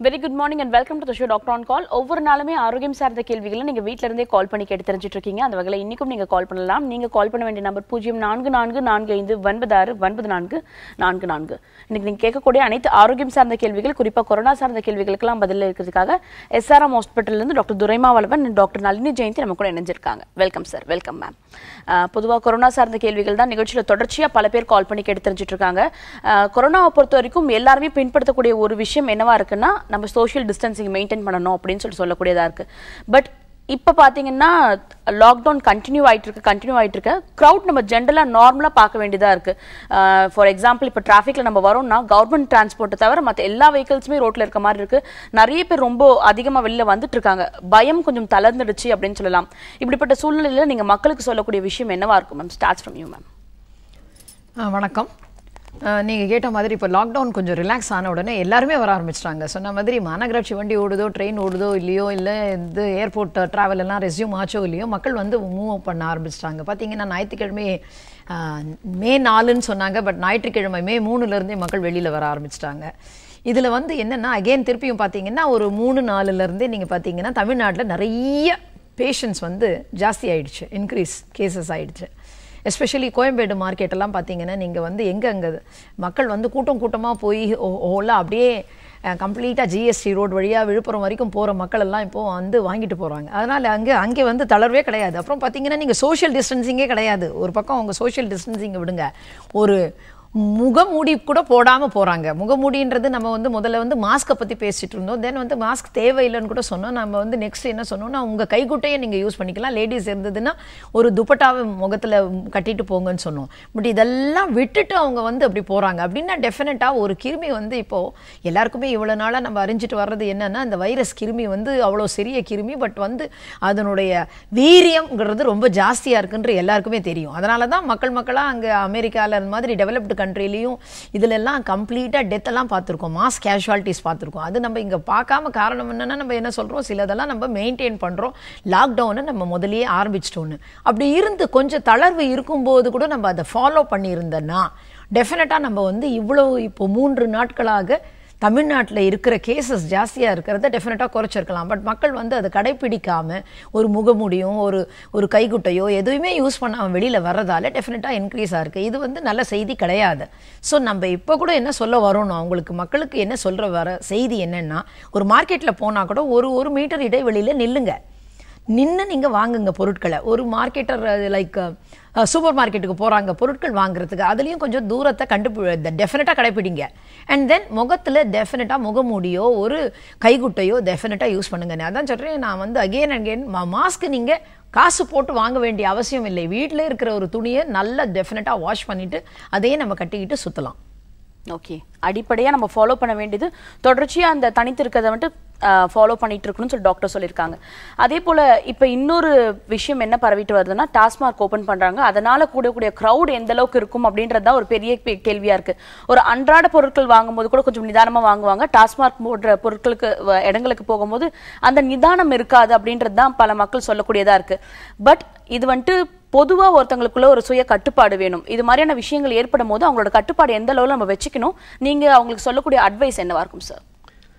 Very good morning and welcome to the show doctor on call ஒவ்வொரு நாளுமே ஆரோக்கியம் சார்ந்த கேள்விகளை நீங்க வீட்ல இருந்தே கால் பண்ணி கேட்டு தெரிஞ்சுட்டு இருக்கீங்க அந்த வகையில் இன்னைக்கும் நீங்க கால் பண்ணலாம் நீங்க கால் பண்ண வேண்டிய நம்பர் பூஜ்ஜியம் நான்கு நான்கு நான்கு ஐந்து ஒன்பது ஆறு ஒன்பது நான்கு நான்கு நான்கு இன்னைக்கு நீங்க கேட்கக்கூடிய அனைத்து ஆரோக்கியம் சார்ந்த கேள்விகள் குறிப்பா கொரோனா சார்ந்த கேள்விகளுக்கெல்லாம் பதில் இருக்கிறதுக்காக எஸ்ஆர்எம் ஹாஸ்பிட்டல்ல இருந்து doctor Duraima Valavan and doctor Nalini Jayanthi நம்ம கூட இணைஞ்சிருக்காங்க வெல்கம் சார் வெல்கம் மேம் பொதுவா கொரோனா சார்ந்த கேள்விகள் தான் நிகழ்ச்சியில தொடர்ச்சியா பல பேர் கால் பண்ணி கேட்டு தெரிஞ்சுட்டு இருக்காங்க அஹ், கொரோனாவை பொறுத்த வரைக்கும் எல்லாருமே பின்படுத்தக்கூடிய ஒரு விஷயம் என்னவா இருக்குன்னா நம்ம சோஷியல் டிஸ்டன்சிங் மெயின்டைன் பண்ணணும் அப்படின்னு சொல்லி சொல்லக்கூடியதா இருக்கு பட் இப்போ பார்த்தீங்கன்னா லாக்டவுன் கண்டினியூ ஆயிட்டு இருக்கு கண்டினியூ ஆயிட்டு இருக்கு க்ரௌட் நம்ம ஜென்ரலாக நார்மலாக பார்க்க வேண்டியதா இருக்கு ஃபார் எக்ஸாம்பிள் இப்போ டிராஃபிக்ல நம்ம வரோம்னா கவர்மெண்ட் டிரான்ஸ்போர்ட்டை தவிர மற்ற எல்லா வெஹிக்கிள்ஸுமே ரோட்ல இருக்க மாதிரி இருக்கு நிறைய பேர் ரொம்ப அதிகமாக வெளியில வந்துட்டு இருக்காங்க பயம் கொஞ்சம் தளர்ந்துடுச்சு அப்படின்னு சொல்லலாம் இப்படிப்பட்ட சூழ்நிலையில நீங்க மக்களுக்கு சொல்லக்கூடிய விஷயம் என்னவா இருக்கும் ma'am starts from you ma'am ah, வணக்கம் நீங்கள் கேட்ட மாதிரி இப்போ லாக்டவுன் கொஞ்சம் ரிலாக்ஸ் ஆன உடனே எல்லாருமே வர ஆரம்பிச்சிட்டாங்க சொன்ன மாதிரி மாநகராட்சி வண்டி ஓடுதோ ட்ரெயின் ஓடுதோ இல்லையோ இல்லை இது ஏர்போர்ட் ட்ராவல் எல்லாம் ரெஸ்யூம் ஆச்சோ இல்லையோ மக்கள் வந்து மூவ் பண்ண ஆரம்பிச்சிட்டாங்க பார்த்தீங்கன்னா ஞாயிற்றுக்கிழமை ஆ, மே நாலுன்னு சொன்னாங்க பட் ஞாயிற்றுக்கிழமை மே மூணுலேருந்தே மக்கள் வெளியில் வர ஆரம்பிச்சிட்டாங்க இதில் வந்து என்னென்னா அகைன் திருப்பியும் பார்த்தீங்கன்னா ஒரு மூணு நாலுலேருந்தே நீங்கள் பார்த்தீங்கன்னா தமிழ்நாட்டில் நிறைய பேஷண்ட்ஸ் வந்து ஜாஸ்தி ஆயிடுச்சு இன்க்ரீஸ் கேசஸ் ஆயிடுச்சு எஸ்பெஷலி கோயம்பேடு மார்க்கெட் எல்லாம் பார்த்தீங்கன்னா நீங்கள் வந்து எங்கே அங்கே மக்கள் வந்து கூட்டம் கூட்டமாக போய் ஓலாம் அப்படியே கம்ப்ளீட்டாக ஜிஎஸ்டி ரோடு வழியாக விழுப்புரம் வரைக்கும் போகிற மக்கள் எல்லாம் இப்போ வந்து வாங்கிட்டு போகிறாங்க அதனால் அங்கே அங்கே வந்து தளர்வே கிடையாது அப்புறம் பார்த்தீங்கன்னா நீங்கள் சோஷியல் டிஸ்டன்சிங்கே கிடையாது ஒரு பக்கம் அவங்க சோஷியல் டிஸ்டன்சிங்கை விடுங்க ஒரு முகமூடி கூட போடாமல் போகிறாங்க முகமூடின்றது நம்ம வந்து முதல்ல வந்து மாஸ்க்கை பற்றி பேசிட்டு இருந்தோம் தென் வந்து மாஸ்க் தேவையில்லைன்னு கூட சொன்னோம் நம்ம வந்து நெக்ஸ்ட் என்ன சொன்னோம்னா உங்கள் கைக்குட்டையை நீங்கள் யூஸ் பண்ணிக்கலாம் லேடிஸ் இருந்ததுன்னா ஒரு துப்பட்டாவை முகத்தில் கட்டிட்டு போங்கன்னு சொன்னோம் பட் இதெல்லாம் விட்டுட்டு அவங்க வந்து அப்படி போகிறாங்க அப்படின்னா டெஃபினட்டாக ஒரு கிருமி வந்து இப்போது எல்லாருக்குமே இவ்வளோ நாளாக நம்ம அறிஞ்சிட்டு வர்றது என்னன்னா இந்த வைரஸ் கிருமி வந்து அவ்வளோ சிறிய கிருமி பட் வந்து அதனுடைய வீரியம்ங்கிறது ரொம்ப ஜாஸ்தியாக இருக்குன்ற எல்லாருக்குமே தெரியும் அதனால தான் மக்கள் மக்களாக அங்கே அமெரிக்காவில் அந்த மாதிரி டெவலப்டு கண்ட்ரிலையும் இதிலெல்லாம் கம்ப்ளீட்டாக டெத்தெல்லாம் பார்த்துருக்கோம் மாஸ் கேஷுவாலிட்டிஸ் பார்த்துருக்கோம் அது நம்ம இங்கே பார்க்காம காரணம் என்னன்னா நம்ம என்ன சொல்கிறோம் சிலதெல்லாம் நம்ம மெயின்டைன் பண்ணுறோம் லாக்டவுனை நம்ம முதல்லயே ஆரம்பிச்சிட்டோன்னு அப்படி இருந்து கொஞ்சம் தளர்வு இருக்கும்போது கூட நம்ம அதை ஃபாலோ பண்ணியிருந்தோன்னா டெஃபினட்டாக நம்ம வந்து இவ்வளோ இப்போ மூன்று நாட்களாக தமிழ்நாட்டில் இருக்கிற கேசஸ் ஜாஸ்தியாக இருக்கிறத டெஃபினட்டாக குறைச்சிருக்கலாம் பட் மக்கள் வந்து அதை கடைப்பிடிக்காம ஒரு முகமுடியும் ஒரு ஒரு கைக்குட்டையோ எதுவுமே யூஸ் பண்ணாமல் வெளியில் வர்றதால டெஃபினட்டாக இன்க்ரீஸ் ஆயிருக்கு இது வந்து நல்ல செய்தி கிடையாது ஸோ நம்ம இப்போ கூட என்ன சொல்ல வரோம்னா அவங்களுக்கு மக்களுக்கு என்ன சொல்கிற வர செய்தி என்னன்னா ஒரு மார்க்கெட்டில் போனால் கூட ஒரு ஒரு மீட்டர் இடைவெளியில் நில்லுங்க நின்று நீங்கள் வாங்குங்க பொருட்களை ஒரு மார்க்கெட்டர் லைக் சூப்பர் மார்க்கெட்டுக்கு போகிறாங்க பொருட்கள் வாங்குறதுக்கு அதுலேயும் கொஞ்சம் தூரத்தை கண்டுபி டெஃபினட்டாக கடைப்பிடிங்க அண்ட் தென் முகத்தில் டெஃபினட்டாக முகமூடியோ ஒரு கைகுட்டையோ டெஃபினட்டாக யூஸ் பண்ணுங்க நான் அதான் சொல்கிறேன் நான் வந்து அகெயின் அகெயின் மாஸ்க் நீங்கள் காசு போட்டு வாங்க வேண்டிய அவசியம் இல்லை வீட்டில் இருக்கிற ஒரு துணியை நல்லா டெஃபினட்டாக வாஷ் பண்ணிவிட்டு அதையே நம்ம கட்டிக்கிட்டு சுற்றலாம் ஓகே அடிப்படையா நம்ம ஃபாலோ பண்ண வேண்டியது தொடர்ச்சியா அந்த தனித்து இருக்கிறத வந்துட்டு ஃபாலோ பண்ணிட்டு இருக்கணும்னு சொல்லி டாக்டர் சொல்லியிருக்காங்க அதே போல இப்ப இன்னொரு விஷயம் என்ன பரவிட்டு வருதுன்னா டாஸ்மார்க் ஓபன் பண்றாங்க அதனால கூடக்கூடிய crowd எந்த அளவுக்கு இருக்கும் அப்படின்றது தான் ஒரு பெரிய பே- கேள்வியா இருக்கு ஒரு அன்றாட பொருட்கள் வாங்கும்போது கூட கொஞ்சம் நிதானமா வாங்குவாங்க டாஸ்மார்க் போடுற பொருட்களுக்கு வ- இடங்களுக்கு போகும்போது அந்த நிதானம் இருக்காது அப்படின்றது தான் பல மக்கள் சொல்லக்கூடியதா இருக்கு பட் இது வந்துட்டு பொதுவா ஒருத்தங்களுக்குள்ள ஒரு சுய கட்டுப்பாடு வேணும் இது மாதிரியான விஷயங்கள் ஏற்படும் போது அவங்களோட கட்டுப்பாடு எந்த அளவுல நம்ம வச்சுக்கணும் நீங்க அவங்களுக்கு சொல்லக்கூடிய அட்வைஸ் என்னவா இருக்கும் சார்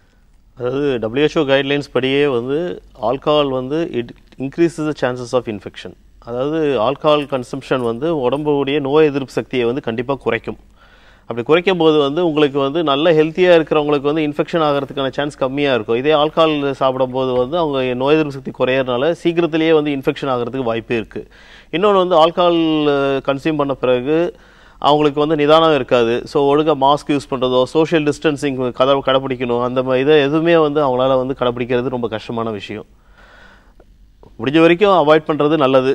அதாவது WHO கைட்லைன்ஸ் படியே வந்து ஆல்கஹால் வந்து it increases the chances of infection அதாவது ஆல்கஹால் கன்சம்ஷன் வந்து உடம்புடைய நோய் எதிர்ப்பு சக்தியை வந்து கண்டிப்பாக குறைக்கும் அப்படி குறைக்கும் போது வந்து உங்களுக்கு வந்து நல்ல ஹெல்த்தியாக இருக்கிறவங்களுக்கு வந்து இன்ஃபெக்ஷன் ஆகிறதுக்கான சான்ஸ் கம்மியாக இருக்கும் இதே ஆல்கஹால் சாப்பிடும்போது வந்து அவங்க நோய் எதிர்ப்பு சக்தி குறையறதுனால சீக்கிரத்திலேயே வந்து இன்ஃபெக்ஷன் ஆகிறதுக்கு வாய்ப்பு இருக்குது இன்னொன்று வந்து ஆல்கஹால் கன்சியூம் பண்ண பிறகு அவங்களுக்கு வந்து நிதானம் இருக்காது ஸோ ஒழுங்காக மாஸ்க் யூஸ் பண்ணுறதோ சோஷியல் டிஸ்டன்சிங் கதை கடைப்பிடிக்கணும் அந்த மாதிரி இதை எதுவுமே வந்து அவங்களால வந்து கடைப்பிடிக்கிறது ரொம்ப கஷ்டமான விஷயம் முடிஞ்ச வரைக்கும் அவாய்ட் பண்ணுறது நல்லது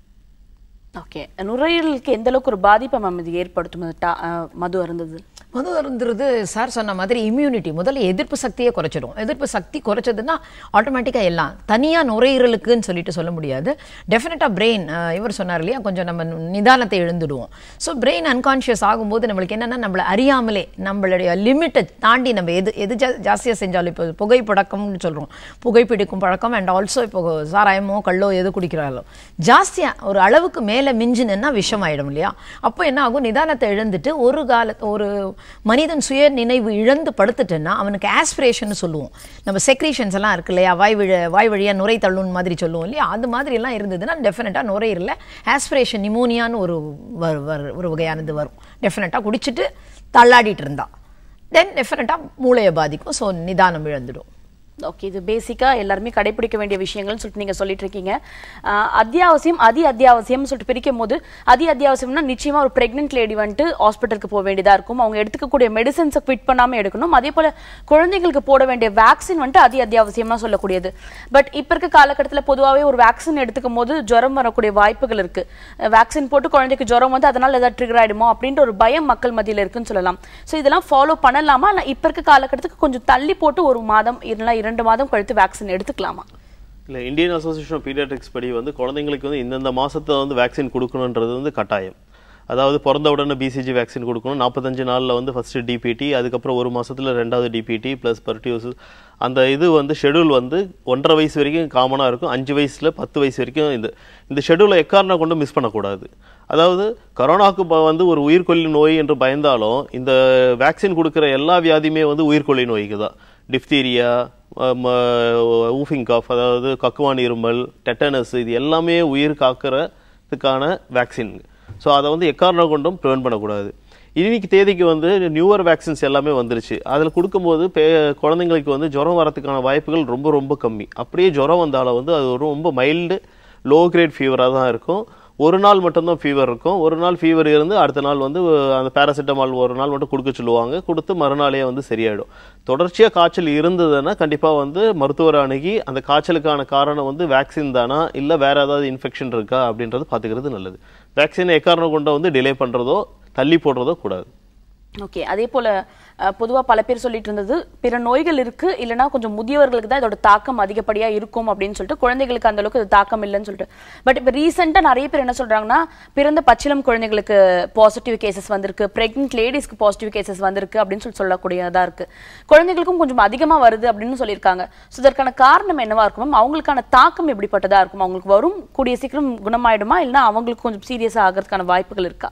ஓகே நுரையீரலுக்கு எந்த அளவுக்கு ஒரு பாதிப்பை மேம் இது ஏற்படுத்தும் இந்த டா- அஹ், மது அருந்தது மது அருந்துறது சார் சொன்ன மாதிரி இம்யூனிட்டி முதல்ல எதிர்ப்பு சக்தியை குறைச்சிடும் எதிர்ப்பு சக்தி குறைச்சதுன்னா ஆட்டோமேட்டிக்காக எல்லாம் தனியாக நுரையீரலுக்குன்னு சொல்லிட்டு சொல்ல முடியாது டெஃபினட்டாக பிரெயின் இவர் சொன்னார் இல்லையா கொஞ்சம் நம்ம நிதானத்தை எழுந்துடுவோம் ஸோ பிரெயின் அன்கான்ஷியஸ் ஆகும்போது நம்மளுக்கு என்னென்னா நம்மளை அறியாமலே நம்மளுடைய லிமிட்டை தாண்டி நம்ம எது எது ஜா ஜாஸ்தியாக செஞ்சாலும் இப்போ புகைப்பழக்கம்னு சொல்கிறோம் புகைப்பிடிக்கும் பழக்கம் அண்ட் ஆல்சோ இப்போ சாராயமோ கள்ளோ எது குடிக்கிறாரோ ஜாஸ்தியாக ஒரு அளவுக்கு மேலே மிஞ்சினுன்னா விஷம் ஆயிடும் இல்லையா அப்போ என்ன ஆகும் நிதானத்தை இழந்துட்டு ஒரு கால ஒரு மனிதன் சுய நினைவு இழந்து படுத்துட்டேன்னா அவனுக்கு ஆஸ்பிரேஷன் சொல்லுவோம் நம்ம செக்ரீஷன்ஸ் எல்லாம் இருக்கு இல்லையா வாய் விழ வாய் வழியா நுரை தள்ளும் மாதிரி சொல்லுவோம் இல்லையா அது மாதிரி எல்லாம் இருந்ததுன்னா டெஃபினட்டாக நுரையீரலில் ஆஸ்பிரேஷன் நிமோனியான்னு ஒரு வரு- வரு- ஒரு வகையானது வரும் டெஃபினட்டாக குடிச்சிட்டு தள்ளாடிட்டு இருந்தா தென் டெஃபினட்டாக மூளையை பாதிக்கும் ஸோ நிதானம் இழந்துடும் ஓகே இது பேசிக்கா எல்லாருமே கடைபிடிக்க வேண்டிய விஷயங்கள்னு சொல்லிட்டு நீங்க சொல்லிட்டு இருக்கீங்க ஆஹ் அத்தியாவசியம் அதி அத்தியாவசியம் சொல்லிட்டு பிரிக்கும் போது அதி அத்தியாவசியம்னா நிச்சயமா ஒரு பிரெக்னென்ட் லேடி வந்துட்டு ஹாஸ்பிட்டலுக்கு போக வேண்டியதா இருக்கும் அவங்க எடுத்துக்கக்கூடிய மெடிசன்ஸை குவிட் பண்ணாம எடுக்கணும் அதே போல குழந்தைங்களுக்கு போட வேண்டிய வேக்சின் வந்துட்டு அதி அத்தியாவசியமா சொல்லக்கூடியது பட் இப்ப இருக்க காலகட்டத்துல பொதுவாகவே ஒரு வேக்சின் எடுத்துக்கும் போது ஜுரம் வரக்கூடிய வாய்ப்புகள் இருக்கு வேக்சின் போட்டு குழந்தைக்கு ஜுரம் வந்து அதனால ஏதாவது ட்ரிகர் ஆயிடுமோ அப்படின்ற ஒரு பயம் மக்கள் மத்தியில இருக்குன்னு சொல்லலாம் ஸோ இதெல்லாம் ஃபாலோ பண்ணலாமா இல்ல இப்ப இருக்க காலகட்டத்துக்கு கொஞ்சம் தள்ளி போட்டு ஒரு மாதம் இல்லைன்னா இரண்டு மாதம் கழித்து வேக்சின் எடுத்துக்கலாமா இல்லை இந்தியன் அசோசியேஷன் ஆஃப் பீடியாட்ரிக்ஸ் படி வந்து குழந்தைங்களுக்கு வந்து இந்தந்த மாசத்துல வந்து வேக்சின் கொடுக்கணுன்றது வந்து கட்டாயம் அதாவது பிறந்த உடனே பிசிஜி வேக்சின் கொடுக்கணும் நாற்பத்தஞ்சு நாளில் வந்து ஃபர்ஸ்ட் டிபிடி அதுக்கப்புறம் ஒரு மாசத்துல ரெண்டாவது டிபிடி ப்ளஸ் பர்டியூஸ் அந்த இது வந்து ஷெடியூல் வந்து ஒன்றரை வயசு வரைக்கும் காமனாக இருக்கும் அஞ்சு வயசுல பத்து வயசு வரைக்கும் இந்த இந்த ஷெடியூலை எக்காரணம் கொண்டு மிஸ் பண்ணக்கூடாது அதாவது கரோனாக்கு ப- வந்து ஒரு உயிர்கொல்லி நோய் என்று பயந்தாலும் இந்த வேக்சின் கொடுக்குற எல்லா வியாதியுமே வந்து உயிர்கொல்லி நோய்க்கு தான் டிஃப்தீரியா ஊஃபிங் காஃப் அதாவது கக்குவான் இருமல் டெட்டனஸ் இது எல்லாமே உயிர் காக்கிறதுக்கான வேக்சின் ஸோ அதை வந்து எக்காரணம் கொண்டும் ப்ரிவென்ட் பண்ணக்கூடாது இன்னைக்கு தேதிக்கு வந்து நியூவர் வேக்சின்ஸ் எல்லாமே வந்துருச்சு அதில் கொடுக்கும்போது பே குழந்தைங்களுக்கு வந்து ஜுரம் வரதுக்கான வாய்ப்புகள் ரொம்ப ரொம்ப கம்மி அப்படியே ஜுரம் வந்தாலும் வந்து அது ஒரு ரொம்ப மைல்டு லோ கிரேட் ஃபீவராக தான் இருக்கும் ஒரு நாள் மட்டும்தான் ஃபீவர் இருக்கும் ஒரு நாள் ஃபீவர் இருந்து அடுத்த நாள் வந்து அஹ், அந்த பேராசிட்டமால் ஒரு நாள் மட்டும் கொடுக்க சொல்லுவாங்க கொடுத்து மறுநாளே வந்து சரியாயிடும் தொடர்ச்சியாக காய்ச்சல் இருந்ததுன்னா கண்டிப்பாக வந்து மருத்துவரை அணுகி அந்த காய்ச்சலுக்கான காரணம் வந்து வேக்சின் தானா இல்லை வேற ஏதாவது இன்ஃபெக்ஷன் இருக்கா அப்படின்றது பார்த்துக்கிறது நல்லது வேக்சினை எக்காரணம் கொண்டு வந்து டிலே பண்ணுறதோ தள்ளி போடுறதோ கூடாது ஓகே அதே போல அஹ், பொதுவா பல பேர் சொல்லிட்டு இருந்தது பிற நோய்கள் இருக்கு இல்லைன்னா கொஞ்சம் முதியவர்களுக்கு தான் இதோட தாக்கம் அதிகப்படியா இருக்கும் அப்படின்னு சொல்லிட்டு குழந்தைகளுக்கு அந்த அளவுக்கு இது தாக்கம் இல்லைன்னு சொல்லிட்டு பட் இப்போ ரீசெண்டா நிறைய பேர் என்ன சொல்றாங்கன்னா பிறந்த பச்சிளம் குழந்தைகளுக்கு பாசிட்டிவ் கேசஸ் வந்திருக்கு பிரெக்னென்ட் லேடிஸ்க்கு பாசிட்டிவ் கேசஸ் வந்திருக்கு அப்படின்னு சொல்லி சொல்லக்கூடியதா இருக்கு குழந்தைகளுக்கும் கொஞ்சம் அதிகமா வருது அப்படின்னு சொல்லியிருக்காங்க ஸோ இதற்கான காரணம் என்னவா இருக்கும் மேம் அவங்களுக்கான தாக்கம் எப்படிப்பட்டதா இருக்கும் அவங்களுக்கு வரும் கூடிய சீக்கிரம் குணமாயிடுமா இல்லைன்னா அவங்களுக்கு கொஞ்சம் சீரியஸா ஆகிறதுக்கான வாய்ப்புகள் இருக்கா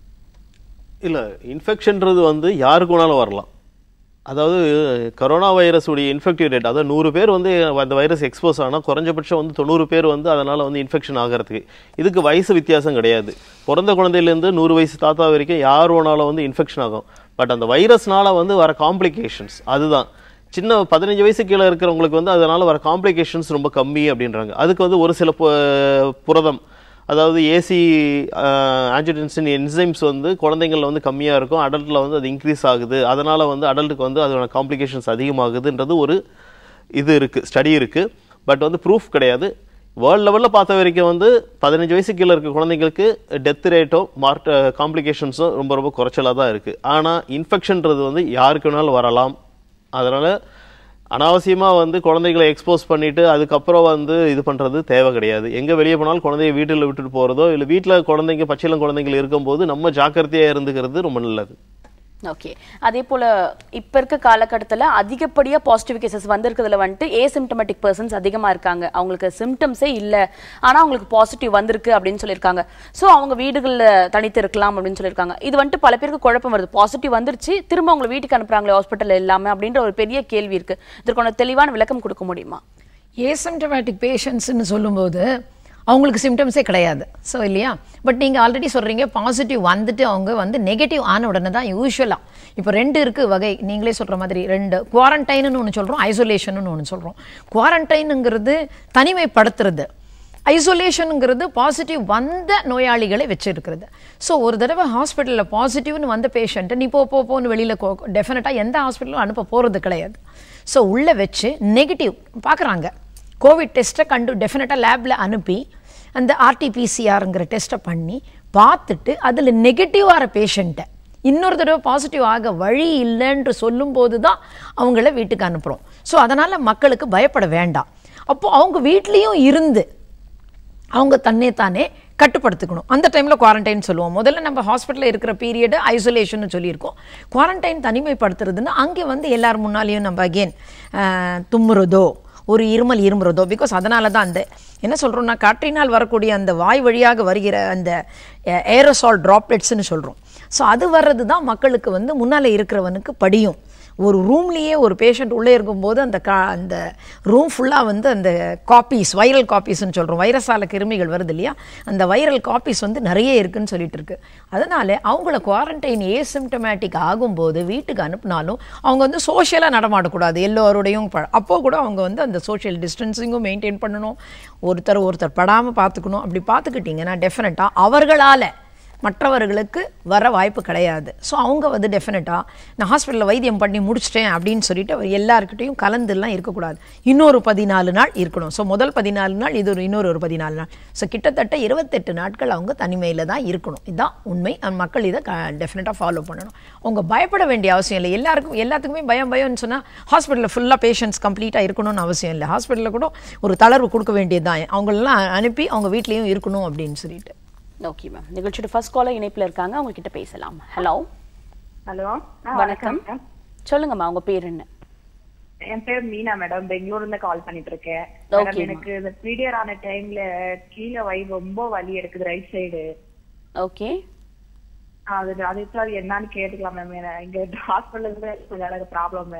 இல்லை இன்ஃபெக்ஷன்றது வந்து யாருக்கு வேணாலும் வரலாம் அதாவது கரோனா வைரஸ் உடைய இன்ஃபெக்டிவ் ரேட் அதாவது நூறு பேர் வந்து அந்த வைரஸ் எக்ஸ்போஸ் ஆனால் குறைஞ்சபட்சம் வந்து தொண்ணூறு பேர் வந்து அதனால் வந்து இன்ஃபெக்ஷன் ஆகிறதுக்கு இதுக்கு வயசு வித்தியாசம் கிடையாது பிறந்த குழந்தையிலேருந்து நூறு வயசு தாத்தா வரைக்கும் யார் வேணாலும் வந்து இன்ஃபெக்ஷன் ஆகும் பட் அந்த வைரஸ்னால வந்து வர காம்ப்ளிகேஷன்ஸ் அதுதான் சின்ன பதினஞ்சு வயசு கீழே இருக்கிறவங்களுக்கு வந்து அதனால வர காம்ப்ளிகேஷன்ஸ் ரொம்ப கம்மி அப்படின்றாங்க அதுக்கு வந்து ஒரு சில பு- புரதம் அதாவது ஏசி ஆன்ஜிடென்சின் என்சைம்ஸ் வந்து குழந்தைங்கள்ல வந்து கம்மியாக இருக்கும் அடல்ட்டில் வந்து அது இன்க்ரீஸ் ஆகுது அதனால வந்து அடல்ட்டுக்கு வந்து அதோட காம்ப்ளிகேஷன்ஸ் அதிகமாகுதுன்றது ஒரு இது இருக்குது ஸ்டடி இருக்குது பட் வந்து ப்ரூஃப் கிடையாது வேர்ல்டு லெவலில் பார்த்த வரைக்கும் வந்து பதினஞ்சு வயசு கீழே இருக்க குழந்தைங்களுக்கு டெத் ரேட்டும் மார்ட் காம்ப்ளிகேஷன்ஸும் ரொம்ப ரொம்ப குறைச்சலாக தான் இருக்குது ஆனால் இன்ஃபெக்ஷன்றது வந்து யாருக்கு வேணாலும் வரலாம் அதனால் அனாவசியமாக வந்து குழந்தைகளை எக்ஸ்போஸ் பண்ணிட்டு அதுக்கப்புறம் வந்து இது பண்ணுறது தேவை கிடையாது எங்கே வெளியே போனாலும் குழந்தைய வீட்டில் விட்டுட்டு போகிறதோ இல்லை வீட்டில் குழந்தைங்க பச்சிளம் குழந்தைகள் இருக்கும்போது நம்ம ஜாக்கிரதையாக இருந்துக்கிறது ரொம்ப நல்லது ஓகே அதே போல இப்ப இருக்க காலகட்டத்துல அதிகப்படியா பாசிட்டிவ் கேசஸ் வந்திருக்கிறதுல வந்துட்டு ஏசிம்டமேட்டிக் பர்சன்ஸ் அதிகமா இருக்காங்க அவங்களுக்கு சிம்டம்ஸே இல்ல ஆனா அவங்களுக்கு பாசிட்டிவ் வந்திருக்கு அப்படின்னு சொல்லியிருக்காங்க சோ அவங்க வீடுகள்ல தனித்து இருக்கலாம் அப்படின்னு சொல்லியிருக்காங்க இது வந்துட்டு பல பேருக்கு குழப்பம் வருது பாசிட்டிவ் வந்துருச்சு திரும்ப அவங்களை வீட்டுக்கு அனுப்புறாங்களே ஹாஸ்பிட்டல் இல்லாம அப்படின்ற ஒரு பெரிய கேள்வி இருக்கு இதற்கான தெளிவான விளக்கம் கொடுக்க முடியுமா ஏசிம்டமேட்டிக் பேஷண்ட்ஸ்னு சொல்லும்போது அவங்களுக்கு சிம்டம்ஸே கிடையாது ஸோ இல்லையா பட் நீங்கள் ஆல்ரெடி சொல்கிறீங்க பாசிட்டிவ் வந்துட்டு அவங்க வந்து நெகட்டிவ் ஆன உடனே தான் யூஸ்வலாக இப்போ ரெண்டு இருக்குது வகை நீங்களே சொல்கிற மாதிரி ரெண்டு குவாரண்டைன்னு ஒன்று சொல்கிறோம் ஐசோலேஷன் ஒன்று சொல்கிறோம் குவாரண்டைனுங்கிறது தனிமைப்படுத்துறது ஐசோலேஷனுங்கிறது பாசிட்டிவ் வந்த நோயாளிகளை வச்சிருக்கிறது ஸோ ஒரு தடவை ஹாஸ்பிட்டலில் பாசிட்டிவ்னு வந்த பேஷண்ட்டை நீ போ போ போன்னு வெளியில் டெஃபினட்டாக எந்த ஹாஸ்பிட்டலும் அனுப்ப போகிறது கிடையாது ஸோ உள்ளே வச்சு நெகட்டிவ் பார்க்குறாங்க கோவிட் டெஸ்ட்டை கண்டு டெஃபினட்டாக லேபில் அனுப்பி அந்த ஆர்டிபிசிஆருங்கிற டெஸ்ட்டை பண்ணி பார்த்துட்டு அதில் நெகட்டிவ் ஆகிற பேஷண்ட்டை இன்னொரு தடவை பாசிட்டிவ் ஆக வழி இல்லைன்று சொல்லும்போது தான் அவங்கள வீட்டுக்கு அனுப்புகிறோம் ஸோ அதனால் மக்களுக்கு பயப்பட வேண்டாம் அப்போ அவங்க வீட்லேயும் இருந்து அவங்க தன்னை தானே கட்டுப்படுத்திக்கணும் அந்த டைமில் குவாரண்டைன் சொல்லுவோம் முதல்ல நம்ம ஹாஸ்பிட்டலில் இருக்கிற பீரியடு ஐசோலேஷன் சொல்லியிருக்கோம் குவாரண்டைன் தனிமைப்படுத்துறதுன்னு அங்கே வந்து எல்லார் முன்னாலேயும் நம்ம அகெயின் தும்முறதோ ஒரு இருமல் இருமுறதோ பிகாஸ் அதனால தான் அந்த என்ன சொல்கிறோம்னா காற்றினால் வரக்கூடிய அந்த வாய் வழியாக வருகிற அந்த ஏரோசால் ட்ராப்லெட்ஸ்னு சொல்கிறோம் ஸோ அது வர்றது தான் மக்களுக்கு வந்து முன்னால் இருக்கிறவனுக்கு படியும் ஒரு ரூம்லேயே ஒரு பேஷண்ட் உள்ளே இருக்கும்போது அந்த கா அந்த ரூம் ஃபுல்லாக வந்து அந்த காப்பீஸ் வைரல் காப்பீஸ்னு சொல்கிறோம் வைரஸால கிருமிகள் வருது இல்லையா அந்த வைரல் காப்பீஸ் வந்து நிறைய இருக்குன்னு சொல்லிட்டு இருக்கு அதனால அவங்கள குவாரண்டைன் ஏசிம்டமேட்டிக் ஆகும்போது வீட்டுக்கு அனுப்புனாலும் அவங்க வந்து சோஷியலாக நடமாடக்கூடாது எல்லோருடையும் ப அப்போ கூட அவங்க வந்து அந்த சோஷியல் டிஸ்டன்சிங்கும் மெயின்டைன் பண்ணணும் ஒருத்தர் ஒருத்தர் படாமல் பார்த்துக்கணும் அப்படி பார்த்துக்கிட்டிங்கன்னா டெஃபினட்டாக அவர்களால் மற்றவர்களுக்கு வர வாய்ப்பு கிடையாது ஸோ அவங்க வந்து டெஃபினட்டாக நான் ஹாஸ்பிட்டலில் வைத்தியம் பண்ணி முடிச்சிட்டேன் அப்படின்னு சொல்லிட்டு அவர் எல்லாருக்கிட்டையும் கலந்துலாம் இருக்கக்கூடாது இன்னொரு பதினாலு நாள் இருக்கணும் ஸோ முதல் பதினாலு நாள் இது ஒரு இன்னொரு ஒரு பதினாலு நாள் ஸோ கிட்டத்தட்ட இருபத்தெட்டு நாட்கள் அவங்க தனிமையில் தான் இருக்கணும் இதுதான் உண்மை அந்த மக்கள் இதை க டெஃபினட்டாக ஃபாலோ பண்ணணும் அவங்க பயப்பட வேண்டிய அவசியம் இல்லை எல்லாருக்கும் எல்லாத்துக்குமே பயம் பயம்னு சொன்னால் ஹாஸ்பிட்டலில் ஃபுல்லாக பேஷண்ட்ஸ் கம்ப்ளீட்டாக இருக்கணும்னு அவசியம் இல்லை ஹாஸ்பிட்டலில் கூட ஒரு தளர்வு கொடுக்க வேண்டியது தான் அவங்களெல்லாம் அனுப்பி அவங்க வீட்லேயும் இருக்கணும் அப்படின்னு சொல்லிட்டு ஓகே மேம் நிகழ்ச்சியோட ஃபர்ஸ்ட் காலர் இணைப்புல இருக்காங்க அவங்க கிட்ட பேசலாம் ஹலோ ஹலோ வணக்கம் சொல்லுங்கம்மா உங்க பேர் என்ன என் பேர் மீனா மேடம் பெங்களூர்ல இருந்து கால் பண்ணிட்டு இருக்கேன் Okay, மேடம் எனக்கு இந்த பீரியட் ஆன டைம்ல கீழே வயிறு ரொம்ப வலி எடுக்குது ரைட் சைடு ஓகே அது அது இப்போ அது என்னன்னு கேட்டுக்கலாம் மேம் இங்க ஹாஸ்பிட்டல்ல கொஞ்சம் எனக்கு ப்ராப்ளம்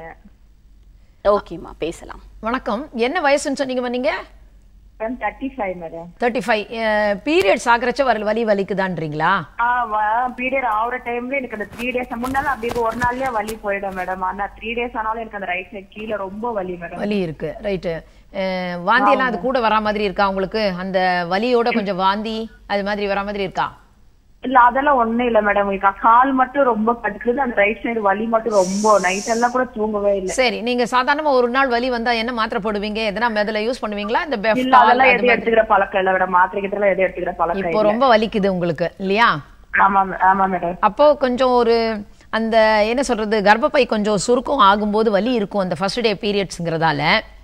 ஓகேம்மா பேசலாம் வணக்கம் என்ன வயசுன்னு சொன்னீங்க நீங்கள் ma'am thirty five madam thirty five periods ஆகிறச்ச வர வலி வலிக்குதான்றீங்களா பீரியட் ஆகுற டைம்ல எனக்கு அந்த த்ரீ டேஸ் முன்னால அப்படி ஒரு நாள்லயே வலி போயிடும் மேடம் ஆனா த்ரீ டேஸ் ஆனாலும் எனக்கு அந்த ரைட் சைடு கீழே ரொம்ப வலி மேடம் வலி இருக்கு ரைட்டு வாந்தியெல்லாம் அது கூட வரா மாதிரி இருக்கா உங்களுக்கு அந்த வலியோட கொஞ்சம் வாந்தி அது மாதிரி வரா மாதிரி இருக்கா இல்ல அதெல்லாம் ஒண்ணும் இல்ல மேடம் கால் மட்டும் ரொம்ப கட்டுக்குது அந்த ரைட் சைடு வலி மட்டும் ரொம்ப நைட் எல்லாம் கூட தூங்கவே இல்ல சரி நீங்க சாதாரணமா ஒரு நாள் வலி வந்தா என்ன மாத்திரை போடுவீங்க எதனா மெதுல யூஸ் பண்ணுவீங்களா இந்த இல்ல பெஃப்டால் அதெல்லாம் அது எதுவும் மாதிரி? எடுத்துக்கிற பழக்கம் இல்ல மேடம் மாத்திரை கிட்ட எதுவும் எடுத்துக்கிற பழக்கம் இப்போ இல்ல ரொம்ப வலிக்குது உங்களுக்கு இல்லையா ஆமா மே- ஆமா மேடம் அப்போ கொஞ்சம் ஒரு அந்த என்ன சொல்றது கர்ப்பப்பை கொஞ்சம் சுருக்கம் ஆகும்போது வலி இருக்கும் அந்த ஃபர்ஸ்ட் டே பீரியட்ஸ்ங்கிறதால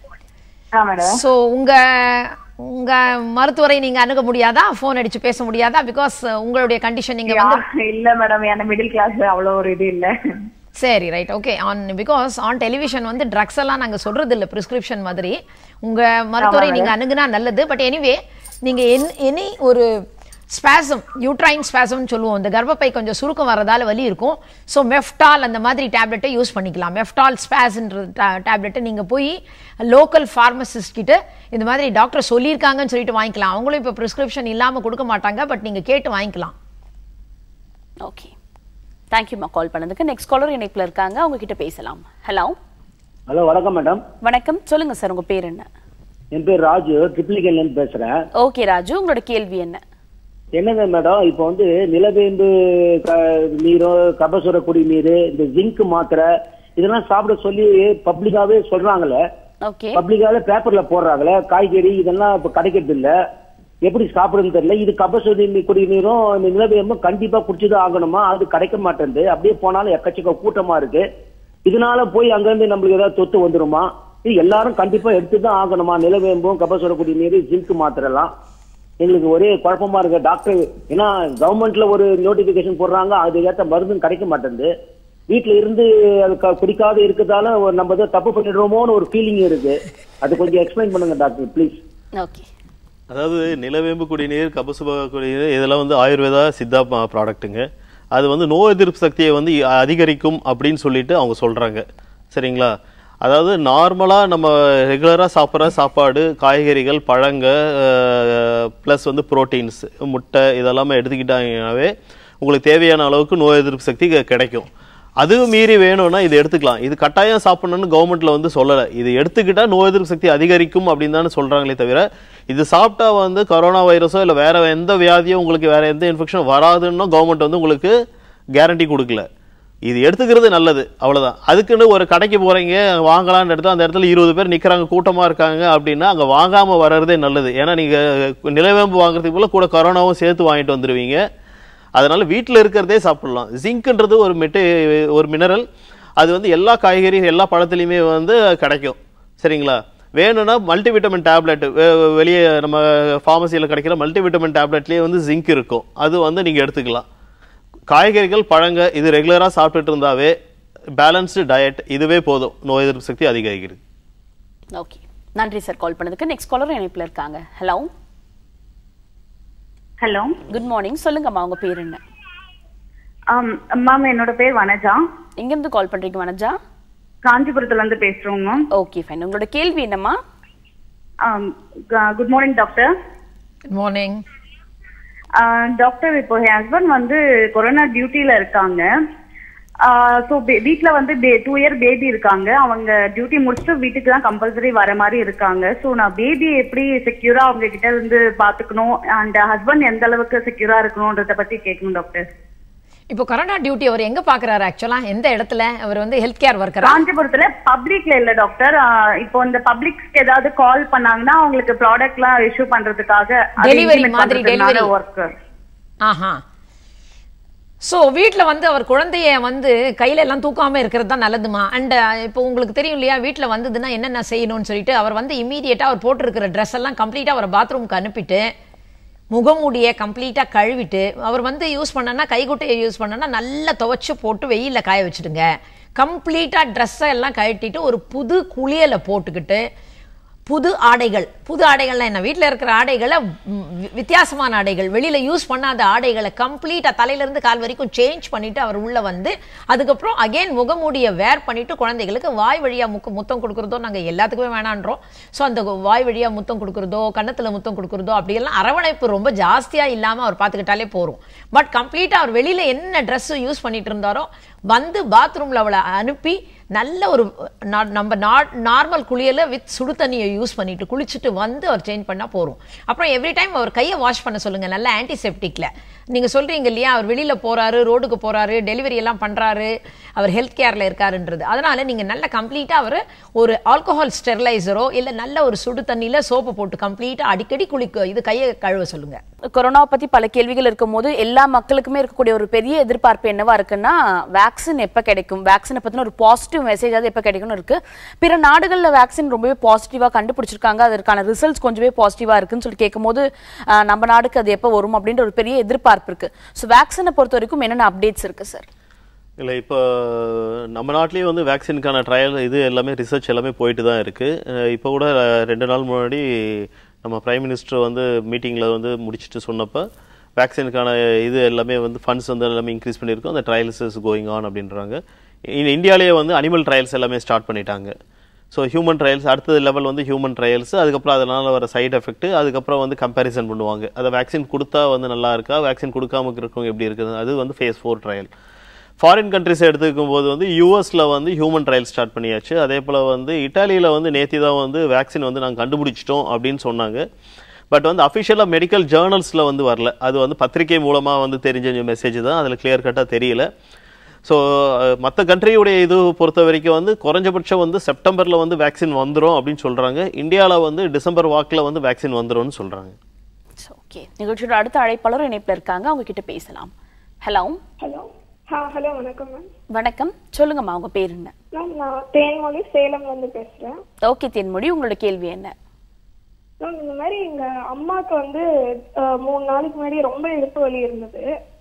ஆ மேடம் ஸோ உங்க உங்க மருத்துவரை நீங்க அணுக முடியாதா ஃபோன் அடிச்சு பேச முடியாதா பிகாஸ் உங்களுடைய கண்டிஷன் நீங்க வந்து இல்ல மேடம் எனக்கு மிடில் கிளாஸ் அவ்வளவு ஒரு இது இல்ல சரி right okay on because on television வந்து ட்ரக்ஸ் எல்லாம் நாங்கள் சொல்றது இல்லை ப்ரிஸ்கிரிப்ஷன் மாதிரி உங்க மருத்துவரை நீங்க அணுகுனா நல்லது பட் எனிவே நீங்க என் எனி ஒரு ஸ்பாசம் யூட்ரைன் ஸ்பாசம்னு சொல்லுவோம் இந்த கர்ப்பப்பை கொஞ்சம் சுருக்கம் வரதால வலி இருக்கும் ஸோ மெஃப்டால் அந்த மாதிரி டேப்லெட்டை யூஸ் பண்ணிக்கலாம் மெஃப்டால் ஸ்பாஸ்ன்ற டேப்லெட்டை நீங்க போய் லோக்கல் ஃபார்மசிஸ்ட் கிட்ட இந்த மாதிரி டாக்டர் சொல்லியிருக்காங்கன்னு சொல்லிட்டு வாங்கிக்கலாம் அவங்களும் இப்போ ப்ரிஸ்கிரிப்ஷன் இல்லாம கொடுக்க மாட்டாங்க பட் நீங்க கேட்டு வாங்கிக்கலாம் ஓகே தேங்க்யூம்மா கால் பண்ணதுக்கு நெக்ஸ்ட் காலர் இணைப்புல இருக்காங்க அவங்க கிட்ட பேசலாம் ஹலோ ஹலோ வணக்கம் மேடம் வணக்கம் சொல்லுங்க சார் உங்க பேர் என்ன என் பேர் ராஜு ட்ரிப்ளிகேன்லேருந்து பேசுறேன் ஓகே ராஜு உங்களோட கேள்வி என்ன என்னங்க மேடம் இப்போ வந்து நிலவேம்பு க- நீரோ கபசுர குடிநீர் இந்த ஜிங்க் மாத்திரை இதெல்லாம் சாப்பிட சொல்லி பப்ளிக்காவே சொல்றாங்களே ஓகே பப்ளிக்காவே பேப்பர்ல போடுறாங்களே காய்கறி இதெல்லாம் இப்ப கிடைக்கிறது இல்ல எப்படி சாப்பிடுறதுன்னு தெரியல இது கபசுர நீ- குடிநீரும் இந்த நிலவேம்பும் கண்டிப்பா குடிச்சுதான் ஆகணுமா அது கிடைக்க மாட்டேங்குது அப்படியே போனாலும் எக்கச்சக்க கூட்டமா இருக்கு இதனால போய் அங்கிருந்து நம்மளுக்கு ஏதாவது தொத்து வந்துருமா இது எல்லாரும் கண்டிப்பா எடுத்துதான் ஆகணுமா நிலவேம்பும் கபசுர குடிநீர் ஜிங்க் மாத்திரை எல்லாம் எங்களுக்கு ஒரே குழப்பமா இருக்கு டாக்டர் ஏன்னா கவர்மெண்ட்ல ஒரு நோட்டிபிகேஷன் போடுறாங்க அது ஏற்ற மருந்தும் கிடைக்க மாட்டேங்குது வீட்ல இருந்து அது க- குடிக்காத இருக்கிறதால ஒரு நம்ம ஏதோ தப்பு பண்ணிடுறோமோன்னு ஒரு ஃபீலிங் இருக்கு அது கொஞ்சம் எக்ஸ்பிளைன் பண்ணுங்க டாக்டர் ப்ளீஸ் ஓகே அதாவது நிலவேம்பு குடிநீர் கபசுப குடிநீர் இதெல்லாம் வந்து ஆயுர்வேதா சித்தா ப்ராடக்ட்டுங்க அது வந்து நோய் எதிர்ப்பு சக்தியை வந்து அதிகரிக்கும் அப்படின்னு சொல்லிட்டு அவங்க சொல்றாங்க சரிங்களா அதாவது நார்மலாக நம்ம ரெகுலராக சாப்பிட்ற சாப்பாடு காய்கறிகள் பழங்க ப்ளஸ் வந்து புரோட்டீன்ஸ் முட்டை இதெல்லாமே எடுத்துக்கிட்டாங்கனாவே உங்களுக்கு தேவையான அளவுக்கு நோய் எதிர்ப்பு சக்தி கி- கிடைக்கும் அதுவும் மீறி வேணும்னா இது எடுத்துக்கலாம் இது கட்டாயம் சாப்பிடணும்னு கவர்மெண்ட்ல வந்து சொல்லலை இது எடுத்துக்கிட்டா நோய் எதிர்ப்பு சக்தி அதிகரிக்கும் அப்படின்னு தானே சொல்றாங்களே தவிர இது சாப்பிட்டா வந்து கொரோனா வைரஸோ இல்லை வேற எந்த வியாதியோ உங்களுக்கு வேற எந்த இன்ஃபெக்ஷன் வராதுன்னு கவர்மெண்ட் வந்து உங்களுக்கு கேரண்டி கொடுக்கல இது எடுத்துக்கிறது நல்லது அவ்வளவுதான் அதுக்குன்னு ஒரு கடைக்கு போறீங்க வாங்கலாம்னு எடுத்தா அந்த இடத்துல இருபது பேர் நிக்கிறாங்க கூட்டமா இருக்காங்க அப்படின்னா அங்க வாங்காம வர்றதே நல்லது ஏன்னா நீங்க நிலவேம்பு வாங்குறதுக்கு போல கூட கொரோனாவும் சேர்த்து வாங்கிட்டு வந்துருவீங்க அதனால வீட்டில் இருக்கிறதே சாப்பிடலாம் ஜிங்க்ன்றது ஒரு மெட்டு ஒரு மினரல் அது வந்து எல்லா காய்கறி எல்லா பழத்துலையுமே வந்து கிடைக்கும் சரிங்களா வேணும்னா மல்டிவிட்டமின் டேப்லெட் வெளியே நம்ம ஃபார்மசியில் கிடைக்கிற மல்டிவிட்டமின் டேப்லெட்லேயே வந்து ஜிங்க் இருக்கும் அது வந்து நீங்கள் எடுத்துக்கலாம் காய்கறிகள் பழங்க இது ரெகுலராக சாப்பிட்டுட்டு இருந்தாவே பேலன்ஸ்டு டயட் இதுவே போதும் நோய் எதிர்ப்பு சக்தி அதிகரிக்கிறது ஓகே நன்றி சார் கால் பண்ணதுக்கு நெக்ஸ்ட் காலர் இணைப்புல இருக்காங்க ஹலோ ஹலோ குட் மார்னிங் சொல்லுங்கம்மா உங்க பேர் என்ன மேம் என்னோட பேர் வனஜா எங்க இருந்து கால் பண்றீங்க வனஜா காஞ்சிபுரத்துல இருந்து பேசுறோம் மேம் ஓகே ஃபைன் உங்களோட கேள்வி என்னம்மா good morning doctor good morning doctor இப்போ என் ஹஸ்பண்ட் வந்து கொரோனா டியூட்டில இருக்காங்க ஸோ வீட்ல வந்து டூ இயர் பேபி இருக்காங்க அவங்க டியூட்டி முடிச்சுட்டு வீட்டுக்கு தான் கம்பல்சரி வர மாதிரி இருக்காங்க ஸோ நான் பேபி எப்படி செக்யூரா அவங்க கிட்ட இருந்து பாத்துக்கணும் அண்ட் ஹஸ்பண்ட் எந்த அளவுக்கு செக்யூரா இருக்கணும்ன்றத பத்தி கேட்கணும் டாக்டர் இப்போ கொரோனா டியூட்டி அவர் எங்க பாக்குறாரு ஆக்சுவலா எந்த இடத்துல அவர் வந்து ஹெல்த் கேர் ஒர்க்கரா காஞ்சிபுரத்துல பப்ளிக்ல இல்ல டாக்டர் இப்போ இந்த பப்ளிக்ஸ்க்கு ஏதாவது கால் பண்ணாங்கன்னா அவங்களுக்கு ப்ராடக்ட் எல்லாம் இஷ்யூ பண்றதுக்காக Delivery மாதிரி delivery. ஒர்க் ஆஹா ஸோ வீட்டில் வந்து அவர் குழந்தைய வந்து கையில எல்லாம் தூக்காம இருக்கிறது தான் நல்லதுமா அண்ட் இப்போ உங்களுக்கு தெரியும் இல்லையா வீட்டில் வந்ததுன்னா என்னென்ன செய்யணும்னு சொல்லிட்டு அவர் வந்து இமீடியட்டாக அவர் போட்டிருக்கிற ட்ரெஸ் எல்லாம் கம்ப்ளீட்டாக அவர் பாத்ரூமுக்கு அனுப்பிட்டு முகமூடியை கம்ப்ளீட்டாக கழுவிட்டு அவர் வந்து யூஸ் பண்ணனா கைகுட்டையை யூஸ் பண்ணனா நல்லா துவைச்சு போட்டு வெயிலில் காய வச்சுடுங்க கம்ப்ளீட்டாக ட்ரெஸ்ஸை எல்லாம் கழட்டிட்டு ஒரு புது குளியலை போட்டுக்கிட்டு புது ஆடைகள் புது ஆடைகள்லாம் என்ன வீட்டில் இருக்கிற ஆடைகளை ம், வி- வித்தியாசமான ஆடைகள் வெளியில யூஸ் பண்ணாத ஆடைகளை கம்ப்ளீட்டா தலையில இருந்து கால் வரைக்கும் சேஞ்ச் பண்ணிட்டு அவர் உள்ள வந்து அதுக்கப்புறம் அகைன் முகமூடியை வேர் பண்ணிட்டு குழந்தைகளுக்கு வாய் வழியா முக்கு முத்தம் கொடுக்குறதோ நாங்க எல்லாத்துக்குமே வேணான்றோம் ஸோ அந்த வாய் வழியா முத்தம் கொடுக்குறதோ கன்னத்துல முத்தம் கொடுக்குறதோ அப்படியெல்லாம் அரவணைப்பு ரொம்ப ஜாஸ்தியா இல்லாம அவர் பார்த்துக்கிட்டாலே போறோம் பட் கம்ப்ளீட்டா அவர் வெளியில என்ன Dress யூஸ் பண்ணிட்டு இருந்தாரோ வந்து பாத்ரூம்ல அவளை அனுப்பி நல்ல ஒரு நா- நம்ம நார்மல் குளியல வித் சுடு தண்ணியை யூஸ் பண்ணிட்டு குளிச்சுட்டு வந்து அவர் சேஞ்ச் பண்ணா போறோம் அப்புறம் எவ்ரி டைம் அவர் கையை வாஷ் பண்ண சொல்லுங்க நல்ல ஆன்டிசெப்டிக்ல நீங்க சொல்றீங்க இல்லையா அவர் வெளியில போறாரு ரோடுக்கு போறாரு டெலிவரி எல்லாம் பண்றாரு அவர் ஹெல்த் கேர்ல இருக்காருன்றது அதனால நீங்க நல்ல கம்ப்ளீட்டா அவர் ஒரு ஆல்கஹால் ஸ்டெரிலைசரோ இல்ல நல்ல ஒரு சுடு தண்ணியில சோப்பு போட்டு கம்ப்ளீட்டா அடிக்கடி குளிக்க இது கையை கழுவ சொல்லுங்க கொரோனாவை பத்தி பல கேள்விகள் இருக்கும்போது எல்லா மக்களுக்குமே இருக்கக்கூடிய ஒரு பெரிய எதிர்பார்ப்பு என்னவா இருக்குன்னா வேக்சின் எப்ப கிடைக்கும் வேக்சினை பத்தின ஒரு பாசிட்டிவ் மெசேஜ் அது எப்ப கிடைக்கும்னு இருக்கு பிற நாடுகள்ல வேக்சின் ரொம்பவே பாசிட்டிவா கண்டுபிடிச்சிருக்காங்க அதற்கான ரிசல்ட்ஸ் கொஞ்சமே பாசிட்டிவா இருக்குன்னு சொல்லி கேட்கும்போது ஆஹ், நம்ம நாடுக்கு அது எப்ப வரும் அப்படின்ற ஒரு பெரிய எதிர்பார்ப்பு இருக்கு ஸோ வேக்சினை பொறுத்த வரைக்கும் என்னென்ன அப்டேட்ஸ் இருக்கு சார் இல்லை இப்போ நம்ம நாட்டிலேயே வந்து வேக்சினுக்கான ட்ரையல் இது எல்லாமே ரிசர்ச் எல்லாமே போயிட்டு தான் இருக்குது இப்போ கூட அஹ், ரெண்டு நாள் முன்னாடி நம்ம பிரைம் மினிஸ்டர் வந்து மீட்டிங்கில் வந்து முடிச்சுட்டு சொன்னப்போ வேக்சினுக்கான இது எல்லாமே வந்து ஃபண்ட்ஸ் வந்து எல்லாமே இன்க்ரீஸ் பண்ணியிருக்கோம் அந்த ட்ரையல்ஸ் இஸ் கோயிங் ஆன் அப்படின்றாங்க இன் இந்தியாவிலேயே வந்து அனிமல் ட்ரையல்ஸ் எல்லாமே ஸ்டார்ட் பண்ணிட்டாங்க ஸோ ஹியூமன் ட்ரையல்ஸ் அடுத்த லெவல் வந்து ஹியூமன் ட்ரையல்ஸ் அதுக்கப்புறம் அதனால் வர சைடு எஃபெக்ட் அதுக்கப்புறம் வந்து கம்பேரிசன் பண்ணுவாங்க அதை வேக்சின் கொடுத்தா வந்து நல்லா இருக்கா வேக்சின் கொடுக்காம இருக்கவங்க எப்படி இருக்குது அது வந்து phase four trial foreign countries எடுத்துக்கும் போது வந்து யூஎஸ்ல வந்து ஹியூமன் ட்ரையல் ஸ்டார்ட் பண்ணியாச்சு அதே போல் வந்து இட்டாலியில் வந்து நேத்தி தான் வந்து வேக்சின் வந்து நாங்கள் கண்டுபிடிச்சிட்டோம் அப்படின்னு சொன்னாங்க பட் வந்து அஃபிஷியலாக மெடிக்கல் ஜேர்னல்ஸில் வந்து வரல அது வந்து பத்திரிகை மூலமாக வந்து தெரிஞ்ச மெசேஜ் தான் அதில் கிளியர் கட்டாக தெரியல ஸோ மற்ற கண்ட்ரியுடைய இது பொறுத்த வரைக்கும் வந்து குறைஞ்சபட்சம் வந்து செப்டம்பரில் வந்து வேக்சின் வந்துடும் அப்படின்னு சொல்கிறாங்க இந்தியாவில் வந்து டிசம்பர் வாக்கில் வந்து வேக்சின் வந்துரும்னு சொல்கிறாங்க ஓகே நிகழ்ச்சியோட அடுத்த அழைப்பாளர் இணைப்புல இருக்காங்க அவங்க கிட்ட பேசலாம் ஹலோ ஹலோ ஆ ஹலோ வணக்கம் மேம் வணக்கம் சொல்லுங்கம்மா உங்க பேர் என்ன மேம் நான் தேன்மொழி சேலம்ல இருந்து பேசுறேன் ஓகே தென்மொழி உங்களோட கேள்வி என்ன மேம் இந்த மாதிரி எங்க அம்மாக்கு வந்து அஹ், மூணு நாளைக்கு முன்னாடி ரொம்ப இடுப்பு வலி இருந்தது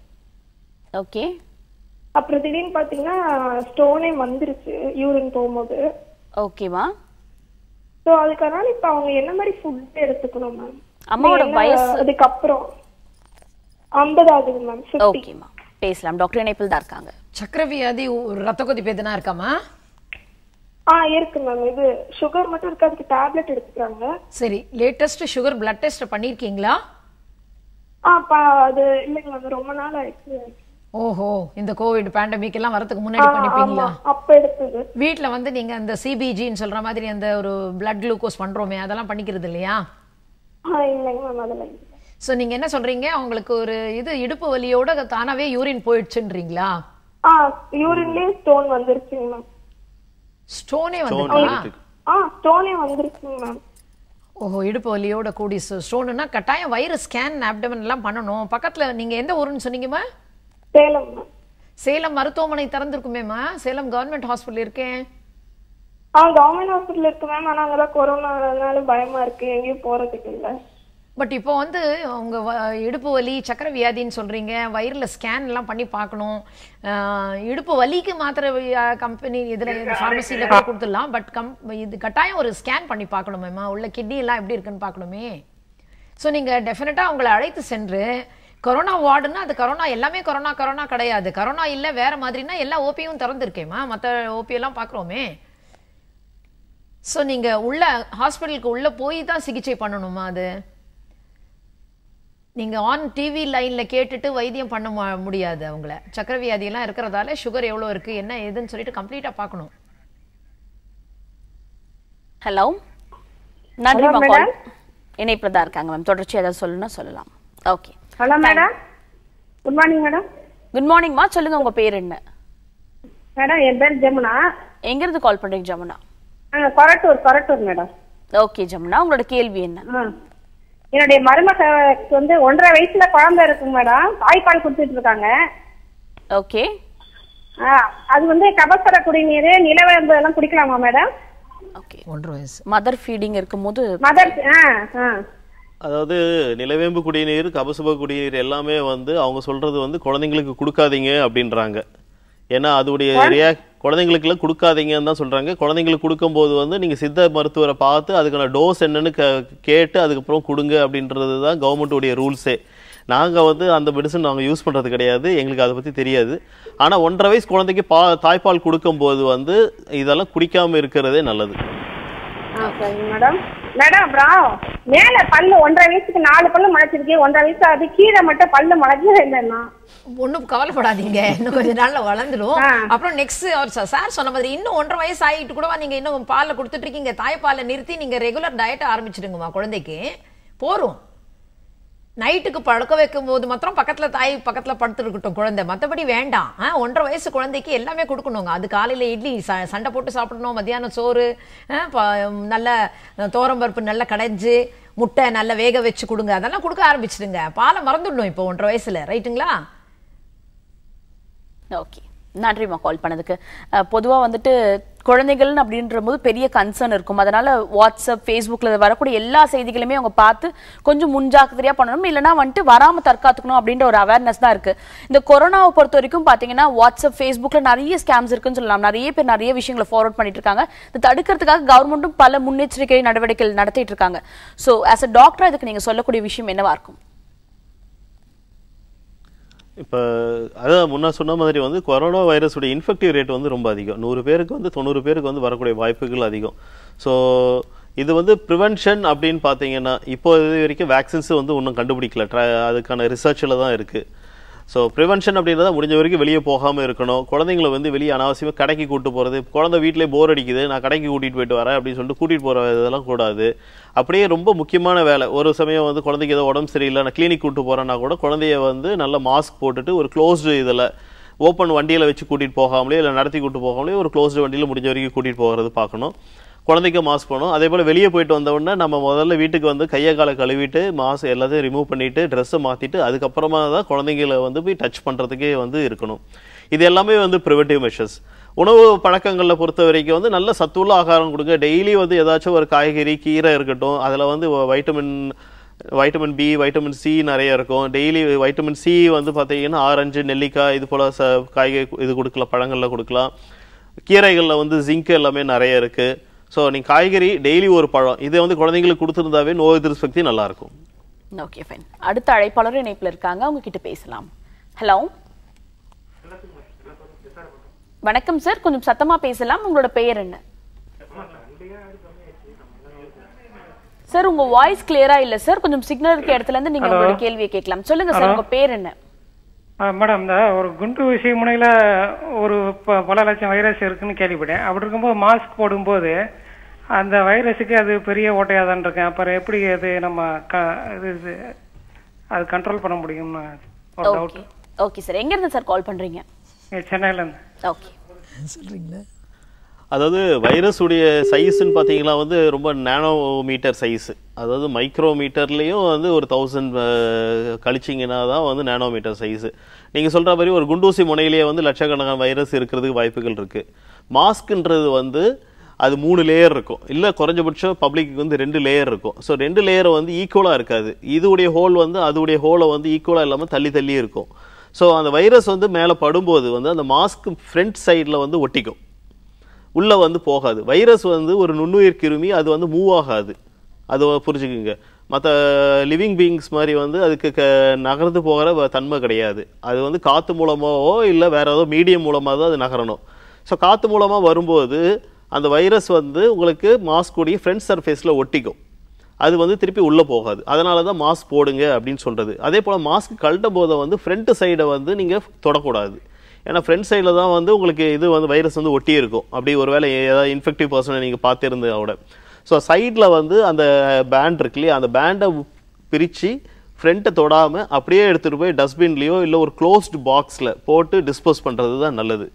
ஓகே அப்புறம் திடீர்னு பாத்தீங்கன்னா ஸ்டோனே வந்துருச்சு யூரின் போகும்போது ஓகேவா ஸோ அதுக்கனால இப்ப அவங்க என்ன மாதிரி ஃபுட் எடுத்துக்கணும் மேம் அம்மாவோட என்ன- வயசு அதுக்கப்புறம் ஐம்பது ஆகுது மேம் ஃபிஃப்டி ஓகேம்மா பேசலாம் டாக்டர் இணைப்பில் தான் இருக்காங்க சக்கரவியாதி ஒரு ரத்த கொதிப்பு எதுனா இருக்காமா ஆ இருக்கு மேம் இது சுகர் மட்டும் இருக்கு அதுக்கு டேப்லெட் எடுத்துக்கிறாங்க சரி லேட்டஸ்ட் சுகர் பிளட் டெஸ்ட் பண்ணியிருக்கீங்களா ஆ பா அது இல்லைங்க மேம் ரொம்ப நாள் ஆயிடுச்சு ஓஹோ இந்த கோவிட் பேண்டமிக் எல்லாம் வரதுக்கு ஆ, முன்னாடி ஆமா பண்ணிப்பீங்களா அப்ப எடுத்தது வீட்ல வந்து நீங்க அந்த சிபிஜின்னு சொல்ற மாதிரி அந்த ஒரு பிளட் குளுக்கோஸ் பண்றோமே அதெல்லாம் பண்ணிக்கிறது இல்லையா ஆ இல்லைங்க மேம் அதெல்லாம் இல்லை. சோ நீங்க என்ன சொல்றீங்க உங்களுக்கு ஒரு இது இடுப்பு வலியோட தானாவே யூரின் போயிடுச்சுன்றீங்களா ஆ யூரின்லயே ஸ்டோன் வந்துருச்சுங்க மேம் ஸ்டோனே Stone வந்துட்டா இருக்கு. ஆ ஸ்டோனே வந்துருச்சுங்க மேம் ஓஹோ இடுப்பு வலியோட கூடி ஸ்டோனுன்னா கட்டாயம் வயிறு ஸ்கேன் ஆப்டமன் எல்லாம் பண்ணணும் பக்கத்துல நீங்க எந்த ஊருன்னு சொன்னீங்கம்மா சேலம் மேம் சேலம் மருத்துவமனை திறந்திருக்குமேம்மா சேலம் கவர்மெண்ட் ஹாஸ்பிட்டல் இருக்கேன் ஆ கவர்மெண்ட் ஹாஸ்பிட்டல் இருக்கு மேம் ஆனா அங்கதான் கொரோனானால பயமா இருக்கு எங்கேயும் போறதுக்கு இல்ல பட் இப்போ வந்து உங்க வ- இடுப்பு வலி சக்கரை வியாதின்னு சொல்றீங்க வயிறுல ஸ்கேன் எல்லாம் பண்ணி பார்க்கணும் ஆஹ் இடுப்பு வலிக்கு மாத்திரை கம்பெனி இதுல ஃபார்மசியில கூட கொடுத்துடலாம் பட் கம் இது கட்டாயம் ஒரு ஸ்கேன் பண்ணி பார்க்கணுமேம்மா உள்ள கிட்னி எல்லாம் எப்படி இருக்குன்னு பார்க்கணுமே ஸோ நீங்க டெஃபினட்டா உங்களை அழைத்து சென்று கொரோனா வார்டுன்னா அது கொரோனா எல்லாமே கொரோனா கொரோனா கிடையாது கொரோனா இல்ல வேற மாதிரினா எல்லா ஓபியும் திறந்துருக்கேம்மா மற்ற ஓபி எல்லாம் பார்க்குறோமே ஸோ நீங்க உள்ள ஹாஸ்பிட்டலுக்கு உள்ள போய் தான் சிகிச்சை பண்ணணுமா அது நீங்க ஆன் டிவி லைன்ல கேட்டுட்டு வைத்தியம் பண்ண மு- முடியாது அவங்கள சக்கரை வியாதி எல்லாம் இருக்கிறதால சுகர் எவ்வளவு இருக்கு என்ன ஏதுன்னு சொல்லிட்டு கம்ப்ளீட்டா பார்க்கணும் ஹலோ நன்றி Hello, கால் madam. இணைப்பில் தான் இருக்காங்க மேம் தொடர்ச்சி ஏதாவது சொல்லணும்னா சொல்லலாம் okay hello madam good morning madam good மார்னிங்மா சொல்லுங்க உங்க பேர் என்ன மேடம் என் பேர் ஜமுனா எங்கிருந்து கால் பண்றீங்க ஜமுனா நாங்க கொரட்டூர் கொரட்டூர் மேடம் ஓகே ஜமுனா உங்களோட கேள்வி என்ன ஆ. என்னுடைய மருமகளுக்கு வந்து ஒன்றரை வயசுல குழந்தை இருக்குங்க மேடம் தாய்ப்பால் கொடுத்துட்டு இருக்காங்க ஓகே ஆ, அது வந்து கபசர குடிநீர் நிலவேம்பு எல்லாம் குடிக்கலாமா மேடம் ஓகே ஒன்றரை வயசு மதர் ஃபீடிங் இருக்கும்போது மதர் ஆ ஆ அதாவது நிலவேம்பு குடிநீர் கபசுப குடிநீர் எல்லாமே வந்து அவங்க சொல்றது வந்து குழந்தைங்களுக்கு கொடுக்காதீங்க அப்படின்றாங்க ஏன்னா அதோடைய ரியா குழந்தைங்களுக்குலாம் கொடுக்காதீங்கன்னு தான் சொல்றாங்க குழந்தைங்களுக்கு கொடுக்கும்போது வந்து நீங்க சித்த மருத்துவரை பார்த்து அதுக்கான டோஸ் என்னன்னு க- கேட்டு அதுக்கப்புறம் கொடுங்க அப்படின்றது தான் கவர்மெண்ட்டுடைய ரூல்ஸே நாங்க வந்து அந்த மெடிசன் நாங்க யூஸ் பண்றது கிடையாது எங்களுக்கு அதை பத்தி தெரியாது ஆனா ஒன்றரை வயசு குழந்தைக்கு பா தாய்ப்பால் கொடுக்கும்போது வந்து இதெல்லாம் குடிக்காம இருக்கிறதே நல்லது ஆ சரிங்க மேடம் மேடம் அப்புறம் மேல பல்லு ஒன்றரை வயசுக்கு நாலு பல்லு முளைச்சிருக்கு ஒன்றரை வயசு ஆகுது கீழே மட்டும் பல்லு முளைச்சது இல்லைன்னா ஒண்ணும் கவலைப்படாதீங்க இன்னும் கொஞ்ச நாள்ல வளர்ந்துடும் ஆ. அப்புறம் நெக்ஸ்ட் அவர் சார் சொன்ன மாதிரி இன்னும் ஒன்றரை வயசு ஆகிட்டு கூடவா நீங்க இன்னும் பால்ல கொடுத்துட்டு இருக்கீங்க தாய்ப்பாலை நிறுத்தி நீங்க ரெகுலர் டயட் ஆரம்பிச்சிடுங்கம்மா குழந்தைக்கு போரும் நைட்டுக்கு பழக்க வைக்கும் போது மாத்திரம் பக்கத்துல தாய் பக்கத்துல படுத்துருக்கட்டும் குழந்தை மத்தபடி வேண்டாம் ஆ, ஒன்றரை வயசு குழந்தைக்கு எல்லாமே கொடுக்கணுங்க அது காலையில இட்லி ச- சண்டை போட்டு சாப்பிடணும் மத்தியானம் சோறு ஆ, ப- நல்ல தோரம்பருப்பு நல்லா கடைஞ்சு முட்டை நல்லா வேக வச்சு கொடுங்க அதெல்லாம் கொடுக்க ஆரம்பிச்சிடுங்க பாலை மறந்துடணும் இப்போ ஒன்றரை வயசுல ரைட்டுங்களா ஓகே நன்றிம்மா கால் பண்ணதுக்கு அஹ், பொதுவா வந்துட்டு குழந்தைகள் அப்படின்ற போது பெரிய கன்சர்ன் இருக்கும் அதனால வாட்ஸ்அப் ஃபேஸ்புக்ல வரக்கூடிய எல்லா செய்திகளுமே அவங்க பார்த்து கொஞ்சம் முன்ஜாக்கிரதையா பண்ணணும் இல்லைன்னா வந்துட்டு வராம தற்காத்துக்கணும் அப்படின்ற ஒரு அவேர்னஸ் தான் இருக்கு இந்த கொரோனாவை பொறுத்த வரைக்கும் பாத்தீங்கன்னா வாட்ஸ்அப் ஃபேஸ்புக்ல நிறைய ஸ்கேம்ஸ் இருக்குன்னு சொல்லலாம் நிறைய பேர் நிறைய விஷயங்களை ஃபார்வர்ட் பண்ணிட்டு இருக்காங்க இதை தடுக்கிறதுக்காக கவர்மெண்ட்டும் பல முன்னெச்சரிக்கை நடவடிக்கைகள் நடத்திட்டு இருக்காங்க ஸோ ஆஸ் அ டாக்டரா இதுக்கு நீங்க சொல்லக்கூடிய விஷயம் என்னவா இருக்கும் இப்போ அதான் முன்ன சொன்ன மாதிரி வந்து கொரோனா வைரஸுடைய இன்ஃபெக்டிவ் ரேட் வந்து ரொம்ப அதிகம் நூறு பேருக்கு வந்து தொண்ணூறு பேருக்கு வந்து வரக்கூடிய வாய்ப்புகள் அதிகம் ஸோ இது வந்து ப்ரிவென்ஷன் அப்படின்னு பார்த்தீங்கன்னா இப்போ இது வரைக்கும் வேக்சின்ஸ் வந்து இன்னும் கண்டுபிடிக்கல ட்ர அதுக்கான ரிசர்ச்சில் தான் இருக்குது ஸோ ப்ரிவென்ஷன் அப்படின்றத முடிஞ்ச வரைக்கும் வெளியே போகாமல் இருக்கணும் குழந்தைங்களை வந்து வெளியே அனாவசியமாக கடைக்கு கூட்டு போகிறது குழந்தை வீட்டிலே போர் அடிக்குது நான் கடைக்கு கூட்டிகிட்டு போயிட்டு வரேன் அப்படின்னு சொல்லிட்டு கூட்டிகிட்டு போகிற இதெல்லாம் கூடாது அப்படியே ரொம்ப முக்கியமான வேலை ஒரு சமயம் வந்து குழந்தைக்கு ஏதோ உடம்பு சரியில்லை நான் கிளினிக் கூட்டு போகிறேன்னா கூட குழந்தைய வந்து நல்ல மாஸ்க் போட்டுட்டு ஒரு க்ளோஸ்டு இதில் ஓப்பன் வண்டியில் வச்சு கூட்டிகிட்டு போகாமலே இல்லை நடத்தி கூட்டு போகாமலே ஒரு க்ளோஸ்டு வண்டியில் முடிஞ்ச வரைக்கும் கூட்டிகிட்டு போகிறது பார்க்கணும் குழந்தைக்கு மாஸ்க் போடணும் அதே போல் வெளியே போயிட்டு வந்த உடனே நம்ம முதல்ல வீட்டுக்கு வந்து கையை காலை கழுவிட்டு மாஸ்க் எல்லாத்தையும் ரிமூவ் பண்ணிட்டு ட்ரெஸ்ஸை மாற்றிட்டு அதுக்கப்புறமா தான் குழந்தைங்களை வந்து போய் டச் பண்ணுறதுக்கே வந்து இருக்கணும் இது எல்லாமே வந்து ப்ரிவென்டிவ் மெஷர்ஸ் உணவு பழக்கங்களில் பொறுத்த வரைக்கும் வந்து நல்ல சத்துள்ள ஆகாரம் கொடுங்க டெய்லி வந்து ஏதாச்சும் ஒரு காய்கறி கீரை இருக்கட்டும் அதில் வந்து vitamin vitamin B vitamin C நிறைய இருக்கும் டெய்லி வைட்டமின் சி வந்து பார்த்தீங்கன்னா ஆரஞ்சு நெல்லிக்காய் இது போல் ச காய்கறி இது கொடுக்கலாம் பழங்களில் கொடுக்கலாம் கீரைகளில் வந்து ஜிங்க் எல்லாமே நிறைய இருக்கு ஸோ நீங்கள் காய்கறி டெய்லி ஒரு பழம் இதை வந்து குழந்தைங்களுக்கு கொடுத்துருந்தாவே நோய் எதிர்ப்பு சக்தி நல்லா இருக்கும் ஓகே ஃபைன் அடுத்த அழைப்பாளர் இணைப்புல இருக்காங்க அவங்க கிட்ட பேசலாம் ஹலோ வணக்கம் சார் கொஞ்சம் சத்தமா பேசலாம் உங்களோட பெயர் என்ன சார் உங்க வாய்ஸ் கிளியரா இல்ல சார் கொஞ்சம் சிக்னல் இருக்க இடத்துல இருந்து நீங்க உங்களோட கேள்வியை கேட்கலாம் சொல்லுங்க சார் உங்க பேர் என்ன ஆ, மேடம் இந்த ஒரு குண்டு ஊசி முனையில் ஒரு ப- பல லட்சம் வைரஸ் இருக்குன்னு கேள்விப்பட்டேன் அப்படி இருக்கும்போது மாஸ்க் போடும்போது அந்த வைரஸுக்கு அது பெரிய ஓட்டையாக தான் இருக்கேன் அப்புறம் எப்படி அது நம்ம க இது இது அது கண்ட்ரோல் பண்ண முடியும்னு ஒரு டவுட் ஓகே ஓகே சார் எங்க இருந்து சார் கால் பண்றீங்க சென்னையிலேருந்து ஓகே சொல்றீங்களா அதாவது வைரஸ் உடைய சைஸ்ன்னு பார்த்தீங்கன்னா வந்து ரொம்ப நேனோ மீட்டர் சைஸ் அதாவது மைக்ரோ மீட்டர்லேயும் வந்து ஒரு தௌசண்ட் கழிச்சிங்கன்னா தான் வந்து நேனோ மீட்டர் சைஸு நீங்கள் சொல்கிற மாதிரி ஒரு குண்டூசி முனையிலேயே வந்து லட்சக்கணக்கான வைரஸ் இருக்கிறதுக்கு வாய்ப்புகள் இருக்குது மாஸ்க்ன்றது வந்து அது மூணு லேயர் இருக்கும் இல்லை குறைஞ்சபட்சம் பப்ளிக்கு வந்து ரெண்டு லேயர் இருக்கும் ஸோ ரெண்டு லேயர் வந்து ஈக்குவலாக இருக்காது இதுடைய ஹோல் வந்து அதுடைய ஹோலை வந்து ஈக்குவலாக இல்லாமல் தள்ளி தள்ளி இருக்கும் ஸோ அந்த வைரஸ் வந்து மேலே படும்போது வந்து அந்த மாஸ்க் ஃப்ரண்ட் சைடில் வந்து ஒட்டிக்கும் உள்ளே வந்து போகாது வைரஸ் வந்து ஒரு நுண்ணுயிர் கிருமி அது வந்து மூவ் ஆகாது அது புரிஞ்சுக்குங்க மற்ற லிவிங் பீயிங்ஸ் மாதிரி வந்து அதுக்கு க நகர்ந்து போகிற வ- தன்மை கிடையாது அது வந்து காற்று மூலமாவோ இல்லை வேற ஏதோ மீடியம் மூலமாக தான் அது நகரணும் ஸோ காற்று மூலமாக வரும்போது அந்த வைரஸ் வந்து உங்களுக்கு மாஸ்க் உடைய ஃப்ரண்ட் சர்ஃபேஸில் ஒட்டிக்கும் அது வந்து திருப்பி உள்ளே போகாது அதனால தான் மாஸ்க் போடுங்க அப்படின்னு சொல்கிறது அதே போல் மாஸ்க் கழட்டும் போது வந்து ஃப்ரண்ட் சைடை வந்து நீங்கள் தொடக்கூடாது ஏன்னா ஃப்ரண்ட் சைடில் தான் வந்து உங்களுக்கு இது வந்து வைரஸ் வந்து ஒட்டி இருக்கும் அப்படி ஒருவேளை ஏதாவது இன்ஃபெக்டிவ் பர்சனை நீங்கள் பார்த்துருந்தோட ஸோ சைடில் வந்து அந்த பேண்ட் இருக்கு இல்லையா அந்த பேண்டை பிரித்து ஃப்ரண்ட்டை தொடாமல் அப்படியே எடுத்துகிட்டு போய் டஸ்ட்பின்லேயோ இல்லை ஒரு க்ளோஸ்டு பாக்ஸில் போட்டு டிஸ்போஸ் பண்ணுறது தான் நல்லது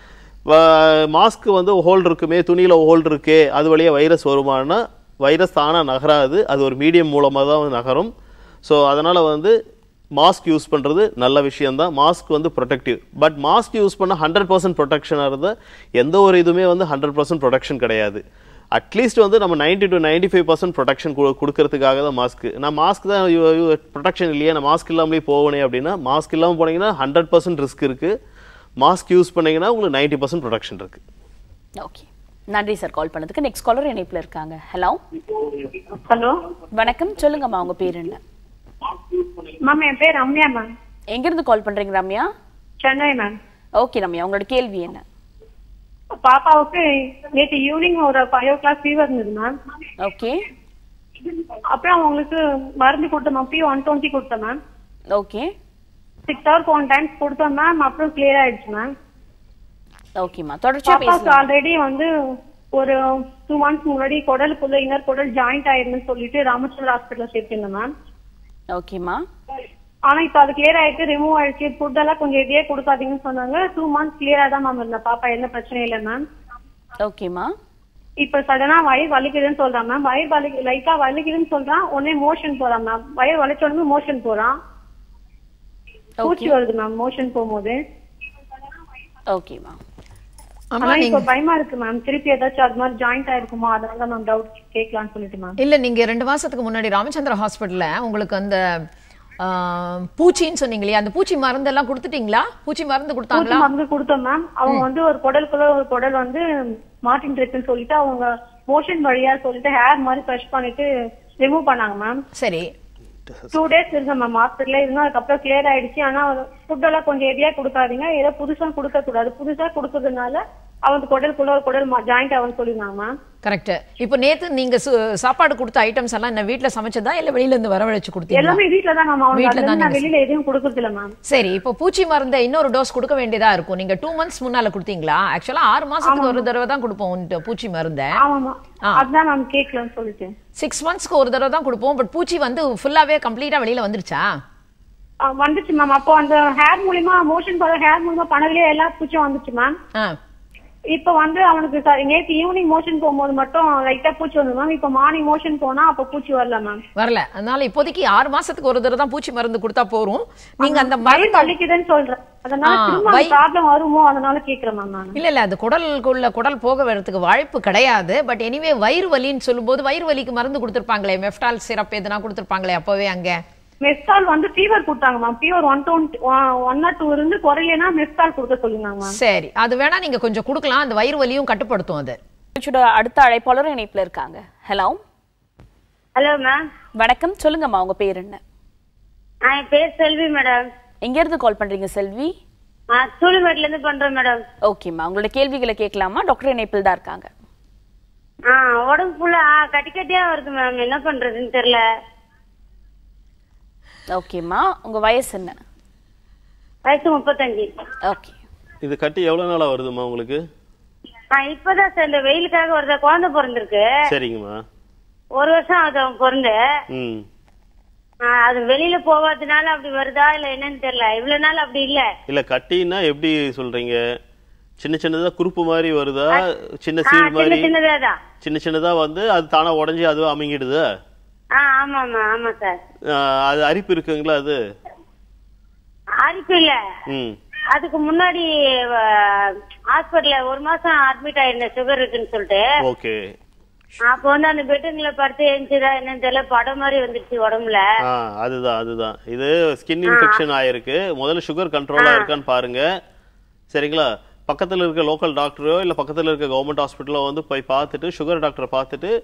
மாஸ்க் வந்து ஹோல்டு இருக்குமே துணியில் ஹோல்டு இருக்கே அது வழியாக வைரஸ் வருமானா வைரஸ் தானாக நகராது அது ஒரு மீடியம் மூலமாக தான் வந்து நகரும் ஸோ அதனால் வந்து மாஸ்க் யூஸ் பண்ணுறது நல்ல விஷயம்தான் மாஸ்க் வந்து ப்ரொடெக்டிவ் பட் மாஸ்க் யூஸ் பண்ண ஹண்ட்ரட் பர்சன்ட் ப்ரொடெக்ஷனாக இருந்தால் எந்த ஒரு இதுவுமே வந்து ஹண்ட்ரட் பர்சன்ட் ப்ரொடெக்ஷன் கிடையாது அட்லீஸ்ட் வந்து நம்ம 90 to ninety five percent protection கொடுக்கறதுக்காக தான் மாஸ்க் நான் மாஸ்க் தான் ப்ரொடெக்ஷன் இல்லையா நான் மாஸ்க் இல்லாமலே போவனே அப்படின்னா மாஸ்க் இல்லாமல் போனீங்கன்னா ஹண்ட்ரட் பர்சன்ட் ரிஸ்க் இருக்குது மாஸ்க் யூஸ் பண்ணீங்கன்னா உங்களுக்கு நைன்டி பர்சன்ட் ப்ரொடெக்ஷன் இருக்குது ஓகே நன்றி சார் கால் பண்ணதுக்கு நெக்ஸ்ட் காலர் இணைப்புல இருக்காங்க ஹலோ ஹலோ வணக்கம் சொல்லுங்கம்மா உங்க பேர் என்ன மேம் என் பேர் ரம்யா மேம் எங்க இருந்து கால் பண்றீங்க ரம்யா சென்னை மேம் ஓகே ரம்யா உங்களோட கேள்வி என்ன பாப்பாவுக்கு நேற்று ஈவினிங் ஒரு ஃபைவ் ஓ கிளாக் ஃபீவர் இருந்தது மேம் ஓகே அப்புறம் அவங்களுக்கு மருந்து கொடுத்தோம் மேம் பி ஒன் டுவெண்ட்டி கொடுத்தேன் ma'am okay six hours one times கொடுத்தோம் மேம் அப்புறம் கிளியர் ஆயிடுச்சு மேம் ஓகேம்மா தொடர்ச்சியா பாப்பாவுக்கு பேசலாம் ஆல்ரெடி வந்து ஒரு டூ மந்த்ஸ் முன்னாடி குடலுக்குள்ள இன்னர் குடல் ஜாயிண்ட் ஆயிருந்துன்னு சொல்லிட்டு ராமச்சந்திர ஹாஸ்பிட்டல் சேர்த்திருந்தேன் மேம் ஓகேம்மா ஆனா இப்ப அது கிளியர் ஆயிட்டு ரிமூவ் ஆயிடுச்சு ஃபுட் எல்லாம் கொஞ்சம் இதே கொடுக்காதீங்கன்னு சொன்னாங்க டூ மந்த்ஸ் கிளியரா தான் மேம் இருந்தேன் பாப்பா எந்த பிரச்சனையும் இல்லை மேம் ஓகேம்மா இப்ப சடனா வயிறு வலிக்குதுன்னு சொல்றான் மேம் வயிறு வலி லைட்டா வலிக்குதுன்னு சொல்றான் உடனே மோஷன் போறான் மேம் வயிறு வலிச்ச உடனே மோஷன் போறான் பூச்சி வருது மேம் மோஷன் போகும்போது ஓகேம்மா ஆமா ஆனா நீங்க இப்ப பயமா இருக்கு மேம் திருப்பி ஏதாச்சும் அது மாதிரி ஜாயிண்ட் ஆயிருக்குமா அதனால தான் மேம் டவுட் கேட்கலாம்னு சொல்லிட்டு மேம் இல்ல நீங்க ரெண்டு மாசத்துக்கு முன்னாடி ராமச்சந்திர ஹாஸ்பிடல்ல உங்களுக்கு அந்த ஆ, பூச்சின்னு சொன்னீங்க இல்லையா அந்த பூச்சி மருந்தெல்லாம் கொடுத்துட்டீங்களா பூச்சி மருந்து பூச்சி கொடுத்தாங்களா மருந்து கொடுத்தோம் மேம் அவங்க வந்து ஒரு குடலுக்குள்ள ஒரு குடல் வந்து மாட்டின் இருக்குன்னு சொல்லிட்டு அவங்க மோஷன் வழியா சொல்லிட்டு ஹேர் மாதிரி ஃப்ரெஷ் பண்ணிட்டு ரிமூவ் பண்ணாங்க மேம் சரி டூ டேஸ் இருந்தேன் மேம் ஹாஸ்பிட்டல்ல இருந்தோம் அதுக்கப்புறம் கிளியர் ஆயிடுச்சு ஆனா ஃபுட் எல்லாம் கொஞ்சம் ஹெவியா கொடுக்காதீங்க ஏதோ புதுசா கொடுக்க கூடாது புதுசா கொடுக்கறதுனால அவனுக்கு குடலுக்குள்ள ஒரு குடல் ஜாயிண்ட் ஆகும்னு சொல்லிருந்தாங்க மேம் கரெக்ட் இப்போ நேத்து நீங்க சு- சாப்பாடு கொடுத்த ஐட்டம்ஸ் எல்லாம் என்ன வீட்ல சமைச்சதா இல்ல வெளியில இருந்து வரவழைச்சு கொடுத்தீங்களா எல்லாமே வீட்ல தான் மேம் அவனுக்கு வீட்ல அதுல தான் இருந்து நான் நீங்க வெளியில எதுவும் கொடுக்கறது இல்ல மேம் சரி இப்போ பூச்சி மருந்தை இன்னொரு டோஸ் கொடுக்க வேண்டியதா இருக்கும் நீங்க டூ மந்த்ஸ் முன்னால கொடுத்தீங்களா ஆக்சுவலா ஆறு மாசத்துக்கு ஒரு தடவை தான் கொடுப்போம் இந்த பூச்சி மருந்தை ஆமாமா அதுதான் மேம் கேட்கலன்னு சொல்லிட்டு சிக்ஸ் மந்த்ஸ்க்கு ஒரு தடவை தான் கொடுப்போம் பட் பூச்சி வந்து ஃபுல்லாவே கம்ப்ளீட்டா வெளியில வந்துருச்சா ஆ, வந்துச்சு மேம் அப்போ அந்த ஹேர் மூலியமா மோஷன் போற ஹேர் மூலியமா பண்ணதுலயே எல்லா பூச்சும் வந்துச்சு மேம் ஆ இப்ப வந்து அவனுக்கு ச- நேத்து ஈவினிங் மோஷன் போகும்போது மட்டும் லைட்டா பூச்சி வந்து மேம் இப்ப மார்னிங் மோஷன் போனா அப்ப பூச்சி வரல மேம் வரல அதனால இப்போதைக்கு ஆறு மாசத்துக்கு ஒரு தடவை தான் பூச்சி மருந்து கொடுத்தா போறோம் நீங்க அந்த வயிறு மருந்து வலிக்குதுன்னு சொல்றேன் அதனால ஆ, திரும்ப வயி- ப்ராப்ளம் வருமோ அதனால கேக்குறேன் மேம் நான் இல்ல இல்ல அது குடலுக்குள்ள குடல் போக வரதுக்கு வாய்ப்பு கிடையாது பட் எனிவே வயிறு வலின்னு சொல்லும்போது வயிறு வலிக்கு மருந்து கொடுத்திருப்பாங்களே மெஃப்டால் சிரப் எதுனா கொடுத்திருப்பாங்களே அப்பவே அங்க மெஸ்டால் வந்து ஃபீவர் கொடுத்தாங்க ma'am fever one twenty one or two இருந்து குறையனா மெஸ்டால் கொடுக்க சொல்லிருந்தாங்க மேம் சரி அது வேணா நீங்க கொஞ்சம் கொடுக்கலாம் அந்த வயிறு வலியும் கட்டுப்படுத்தும் அது நிகழ்ச்சியோட அடுத்த அழைப்பாளர் இணைப்புல இருக்காங்க ஹலோ ஹலோ மேம் வணக்கம் சொல்லுங்கம்மா உங்க பேர் என்ன என் பேர் செல்வி மேடம் எங்க இருந்து கால் பண்றீங்க செல்வி சூழிமேட்ல இருந்து பண்றேன் மேடம் ஓகேம்மா உங்களோட கேள்விகளை கேட்கலாமா டாக்டர் இணைப்பில் தான் இருக்காங்க ஆ உடம்பு ஃபுல்லா கட்டி கட்டியா வருது மேம் என்ன பண்றதுன்னு தெரியல ஓகேம்மா உங்க வயசு என்ன வயசு முப்பத்தஞ்சு ஓகே இது கட்டி எவ்வளோ நாளாக வருதும்மா உங்களுக்கு ஆ இப்பதான் சார் இந்த வெயிலுக்காக வருது குழந்தை பிறந்திருக்கு சரிங்கம்மா ஒரு வருஷம் ஆகுது அவன் பிறந்து ம் ஆ, அது வெளியில போகாதனால அப்படி வருதா இல்ல என்னன்னு தெரியல இவ்வளவு நாள் அப்படி இல்ல இல்லை கட்டின்னா எப்படி சொல்கிறீங்க சின்ன சின்னதாக குறுப்பு மாதிரி வருதா சின்ன ஆ, சீல் சின்ன மாதிரி சின்னதாதான் சின்ன சின்னதாக வந்து அது தானாக உடஞ்சி அதுவே அமைங்கிடுதா ஆ ஆமாமா ஆமா சார் ஆஹ் அது அரிப்பு இருக்குங்களா அது அரிப்பு இல்ல ம் அதுக்கு முன்னாடி ஹாஸ்பிட்டல்ல ஒரு மாசம் அட்மிட் ஆயிருந்தேன் சுகர் இருக்குன்னு சொல்லிட்டு ஓகே அப்போ வந்து அந்த பெட்டுங்கள படுத்து எழுந்துதா என்னன்னு தெரியல படம் மாதிரி வந்துருச்சு உடம்புல ஆ அதுதான் அதுதான் இது ஸ்கின் இன்ஃபெக்ஷன் ஆயிருக்கு முதல்ல சுகர் கண்ட்ரோலா இருக்கான்னு பாருங்க சரிங்களா பக்கத்துல இருக்க லோக்கல் டாக்டரோ இல்ல பக்கத்துல இருக்க கவர்மெண்ட் ஹாஸ்பிட்டலோ வந்து போய் பார்த்துட்டு சுகர் டாக்டரை பார்த்துட்டு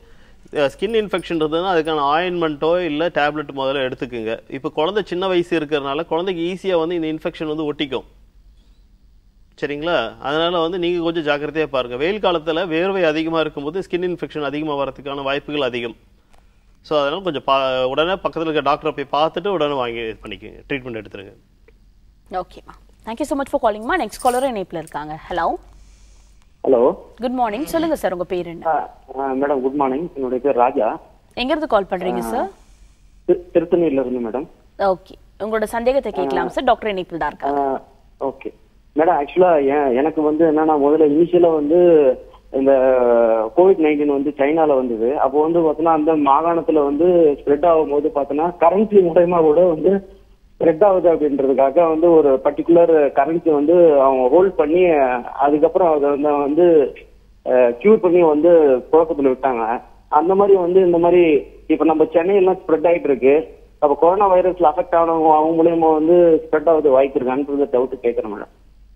ஸ்கின் இன்ஃபெக்ஷன் இருந்ததுன்னா அதுக்கான ஆயின்மெண்ட்டோ இல்லை டேப்லெட் முதல்ல எடுத்துக்குங்க இப்போ குழந்தை சின்ன வயசு இருக்கிறனால குழந்தைக்கு ஈஸியாக வந்து இந்த இன்ஃபெக்ஷன் வந்து ஒட்டிக்கும் சரிங்களா அதனால வந்து நீங்கள் கொஞ்சம் ஜாக்கிரதையாக பாருங்கள் வெயில் காலத்தில் வேர்வை அதிகமாக இருக்கும்போது ஸ்கின் இன்ஃபெக்ஷன் அதிகமாக வரதுக்கான வாய்ப்புகள் அதிகம் ஸோ அதனால் கொஞ்சம் பா உடனே பக்கத்தில் இருக்க டாக்டரை போய் பார்த்துட்டு உடனே வாங்கி இது பண்ணிக்கோங்க ட்ரீட்மெண்ட் எடுத்துருங்க ஓகேம்மா தேங்க்யூ ஸோ மச் ஃபார் காலிங்மா நெக்ஸ்ட் காலரும் இணைப்பில் இருக்காங்க ஹலோ ஹலோ குட் மார்னிங் சொல்லுங்க சார் உங்க பேர் என்ன மேடம் குட் மார்னிங் என்னுடைய பேர் ராஜா எங்க இருந்து கால் பண்றீங்க சார் திரு- திருத்தணியில இருந்து மேடம் ஓகே உங்களோட சந்தேகத்தை கேட்கலாம் சார் டாக்டர் இணைப்பில் தான் இருக்காங்க ஓகே மேடம் ஆக்சுவலா எனக்கு வந்து என்னன்னா முதல்ல இனிஷியலா வந்து இந்த கோவிட் நைன்டீன் வந்து சைனால வந்தது அப்போ வந்து பார்த்தோன்னா அந்த மாகாணத்துல வந்து ஸ்ப்ரெட் ஆகும்போது பார்த்தோன்னா கரன்சி மூலயமா கூட வந்து ஸ்ப்ரெட் ஆகுது அப்படின்றதுக்காக வந்து ஒரு பர்டிகுலர் கரன்சி வந்து அவங்க ஹோல்ட் பண்ணி அதுக்கப்புறம் அதை வந்து வந்து கியூர் பண்ணி வந்து புழக்கத்துல விட்டாங்க அந்த மாதிரி வந்து இந்த மாதிரி இப்ப நம்ம சென்னையெல்லாம் ஸ்ப்ரெட் ஆயிட்டு இருக்கு அப்ப கொரோனா வைரஸ்ல அஃபெக்ட் ஆனவங்க அவங்க மூலியமா வந்து ஸ்ப்ரெட் ஆகுது வாய்ப்பு இருக்கான்றது டவுட் கேட்கறேன் மேடம்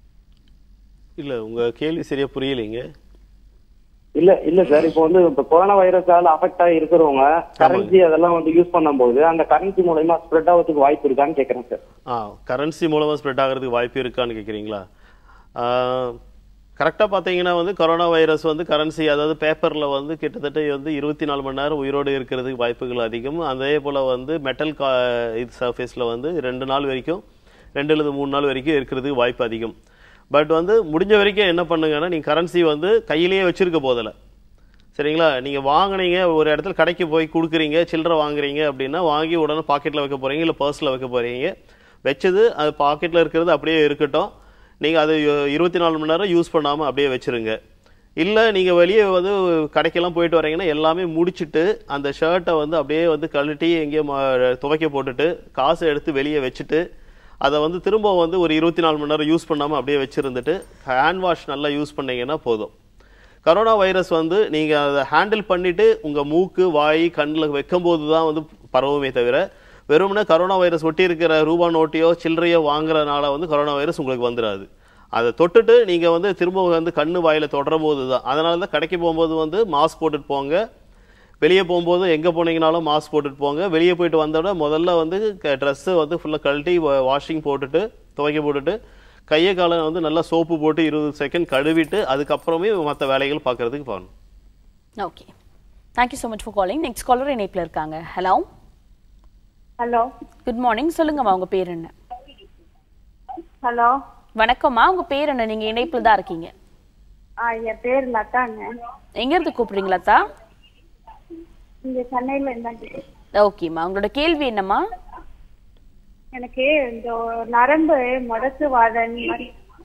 இல்லை உங்கள் கேள்வி சரியாக புரியலைங்க இல்ல இல்ல சார் இப்போ வந்து இப்ப கொரோனா வைரஸால அஃபெக்ட் ஆகி இருக்கிறவங்க கரன்சி அதெல்லாம் வந்து யூஸ் பண்ணும்போது அந்த கரன்சி மூலயமா ஸ்ப்ரெட் ஆகிறதுக்கு வாய்ப்பு இருக்கான்னு கேட்கறேன் சார் ஆ கரன்சி மூலமாக ஸ்ப்ரெட் ஆகிறதுக்கு வாய்ப்பு இருக்கான்னு கேட்குறீங்களா கரெக்டாக பார்த்தீங்கன்னா வந்து கொரோனா வைரஸ் வந்து கரன்சி அதாவது பேப்பரில் வந்து கிட்டத்தட்ட வந்து இருபத்தி நாலு மணி நேரம் உயிரோடு இருக்கிறதுக்கு வாய்ப்புகள் அதிகம் அதே போல் வந்து மெட்டல் கா இது சர்ஃபேஸில் வந்து ரெண்டு நாள் வரைக்கும் ரெண்டு அல்லது மூணு நாள் வரைக்கும் இருக்கிறதுக்கு வாய்ப்பு அதிகம் பட் வந்து முடிஞ்ச வரைக்கும் என்ன பண்ணுங்கன்னா நீங்கள் கரன்சி வந்து கையிலேயே வச்சிருக்க போதில்லை சரிங்களா நீங்கள் வாங்குனீங்க ஒரு இடத்துல கடைக்கு போய் கொடுக்குறீங்க சில்லறை வாங்குறீங்க அப்படின்னா வாங்கி உடனே பாக்கெட்டில் வைக்க போகிறீங்க இல்லை பர்ஸில் வைக்க போகிறீங்க வச்சது அது பாக்கெட்டில் இருக்கிறது அப்படியே இருக்கட்டும் நீங்கள் அது இருபத்தி நாலு மணி நேரம் யூஸ் பண்ணாமல் அப்படியே வச்சுருங்க இல்லை நீங்கள் வெளியே வந்து கடைக்கெல்லாம் போயிட்டு வரீங்கன்னா எல்லாமே முடிச்சிட்டு அந்த ஷர்ட்டை வந்து அப்படியே வந்து கழட்டி எங்கேயோ ம- துவைக்க போட்டுட்டு காசை எடுத்து வெளியே வச்சுட்டு அதை வந்து திரும்ப வந்து ஒரு இருபத்தி நாலு மணி நேரம் யூஸ் பண்ணாமல் அப்படியே வச்சுருந்துட்டு ஹேண்ட் வாஷ் நல்லா யூஸ் பண்ணீங்கன்னா போதும் கரோனா வைரஸ் வந்து நீங்கள் அதை ஹேண்டில் பண்ணிட்டு உங்கள் மூக்கு வாய் கண்ணில் வைக்கும்போது தான் வந்து பரவுமே தவிர வெறுமனே கரோனா வைரஸ் ஒட்டி இருக்கிற ரூபா நோட்டையோ சில்லறையோ வாங்குறதுனால வந்து கரோனா வைரஸ் உங்களுக்கு வந்துடாது அதை தொட்டுட்டு நீங்கள் வந்து திரும்ப வந்து கண்ணு வாயில் தொடர போது தான் அதனால தான் கடைக்கு போகும்போது வந்து மாஸ்க் போட்டுட்டு போங்க வெளியே போகும்போது எங்கே போனீங்கனாலும் மாஸ்க் போட்டுட்டு போங்க வெளியே போயிட்டு வந்தோட முதல்ல வந்து ட்ரெஸ்ஸு வந்து ஃபுல்லாக கழட்டி வாஷிங் போட்டுட்டு துவைக்க போட்டுட்டு கையை காலை வந்து நல்லா சோப்பு போட்டு இருபது செகண்ட் கழுவிட்டு அதுக்கப்புறமே மற்ற வேலைகள் பார்க்கறதுக்கு போகணும் okay thank you so much for calling next caller இணைப்பில் இருக்காங்க ஹலோ ஹலோ குட் மார்னிங் சொல்லுங்கம்மா உங்க பேர் என்ன ஹலோ வணக்கம்மா உங்க பேர் என்ன நீங்க இணைப்பில் தான் இருக்கீங்க ஆ என் பேர் லதாங்க எங்க இருந்து கூப்பிடுறீங்களா தா இங்க சென்னையில இருந்தாங்க ஓகேம்மா உங்களோட கேள்வி என்னம்மா எனக்கு இந்த நரம்பு முடக்கு வாதம் மாதிரி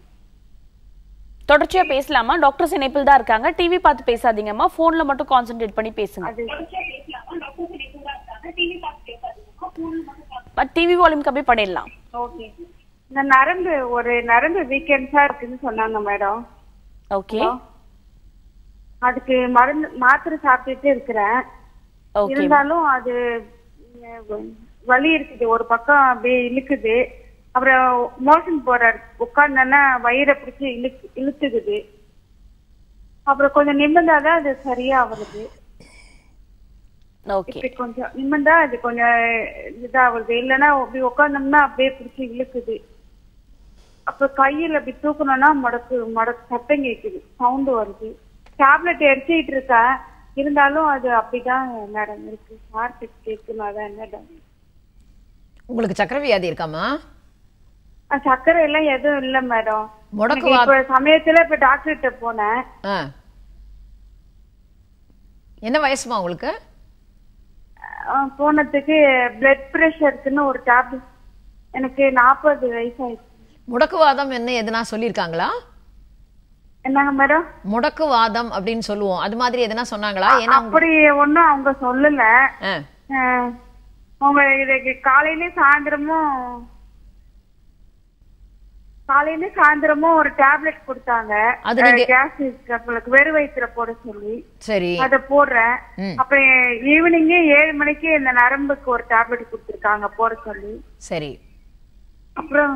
தொடர்ச்சியா பேசலாமா டாக்டர்ஸ் இணைப்பில் தான் இருக்காங்க டிவி பார்த்து பேசாதீங்கம்மா போன்ல மட்டும் கான்சென்ட்ரேட் பண்ணி பேசுங்க அது டிவி வால்யூம் கம்மி பண்ணிடலாம் ஓகே இந்த நரம்பு ஒரு நரம்பு வீக்கெண்ட்ஸா இருக்குன்னு சொன்னாங்க மேடம் ஓகே அதுக்கு மருந்து மாத்திரை சாப்பிட்டுட்டு இருக்கிறேன் ஓகே இருந்தாலும் அது உம், வலி இருக்குது ஒரு பக்கம் அப்படியே இழுக்குது அப்புறம் மோஷன் போற உட்கார்ந்தேன்னா வயிறை பிடிச்சி இழுக்கு இழுத்துக்குது அப்புறம் கொஞ்சம் நிமிர்ந்தாதான் அது சரியா வருது ஓகே இப்படி கொஞ்சம் நிமிர்ந்தா அது கொஞ்சம் இதாகுது இல்லைன்னா அப்படி உட்கார்ந்தோம்னா அப்படியே பிடிச்சி இழுக்குது அப்புறம் கையில அப்படி தூக்கணும்னா முடக்கு முடக்கு சத்தம் கேக்குது சவுண்ட் வருது டேப்லெட் எடுத்துக்கிட்டு இருக்கேன் இருந்தாலும் அது அப்படிதான் மேடம் இருக்கு ஹார்ட் கேட்கணும் அதான் மேடம் உங்களுக்கு சக்கரை வியாதி இருக்காமா சர்க்கரை எல்லாம் எதுவும் இல்ல மேடம் முடக்கு எனக்கு வா- இப்ப சமயத்துல இப்ப டாக்டர் கிட்ட போனேன் ஆ என்ன வயசுமா உங்களுக்கு அஹ் போனதுக்கு பிளட் பிரஷருக்குன்னு ஒரு டேப்லெட் எனக்கு நாற்பது வயசாயிடுச்சு முடக்குவாதம் என்ன எதுனா சொல்லியிருக்காங்களா என்னங்க மேடம் முடக்குவாதம் அப்படின்னு சொல்லுவோம் அது மாதிரி எதுனா சொன்னாங்களா ஏன்னா உங்க- அப்படி ஒண்ணும் அவங்க சொல்லல ஆ, அஹ் அவங்க இதுக்கு காலையிலயும் சாயந்தரமும் காலையில சாயந்தரமும் ஒரு டேப்லெட் கொடுத்தாங்க அது நீங்க- கேஸ் நம்மளுக்கு வெறு வயிற்றுல போட சொல்லி சரி அத போடுறேன் ம். அப்புறம் ஈவினிங்கே ஏழு மணிக்கு இந்த நரம்புக்கு ஒரு டேப்லெட் கொடுத்துருக்காங்க போட சொல்லி சரி அப்புறம்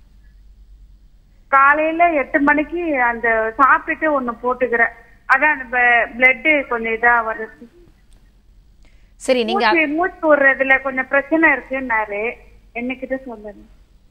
காலையில எட்டு மணிக்கு அந்த சாப்பிட்டுட்டு ஒண்ணு போட்டுக்கிறேன் அதான் அந்த பிளட் கொஞ்சம் இதா வருது சரி நீங்க மூச்சு மூச்சு விடுறதுல கொஞ்சம் பிரச்சனை இருக்குன்னாரு என்னகிட்ட சொல்லணும்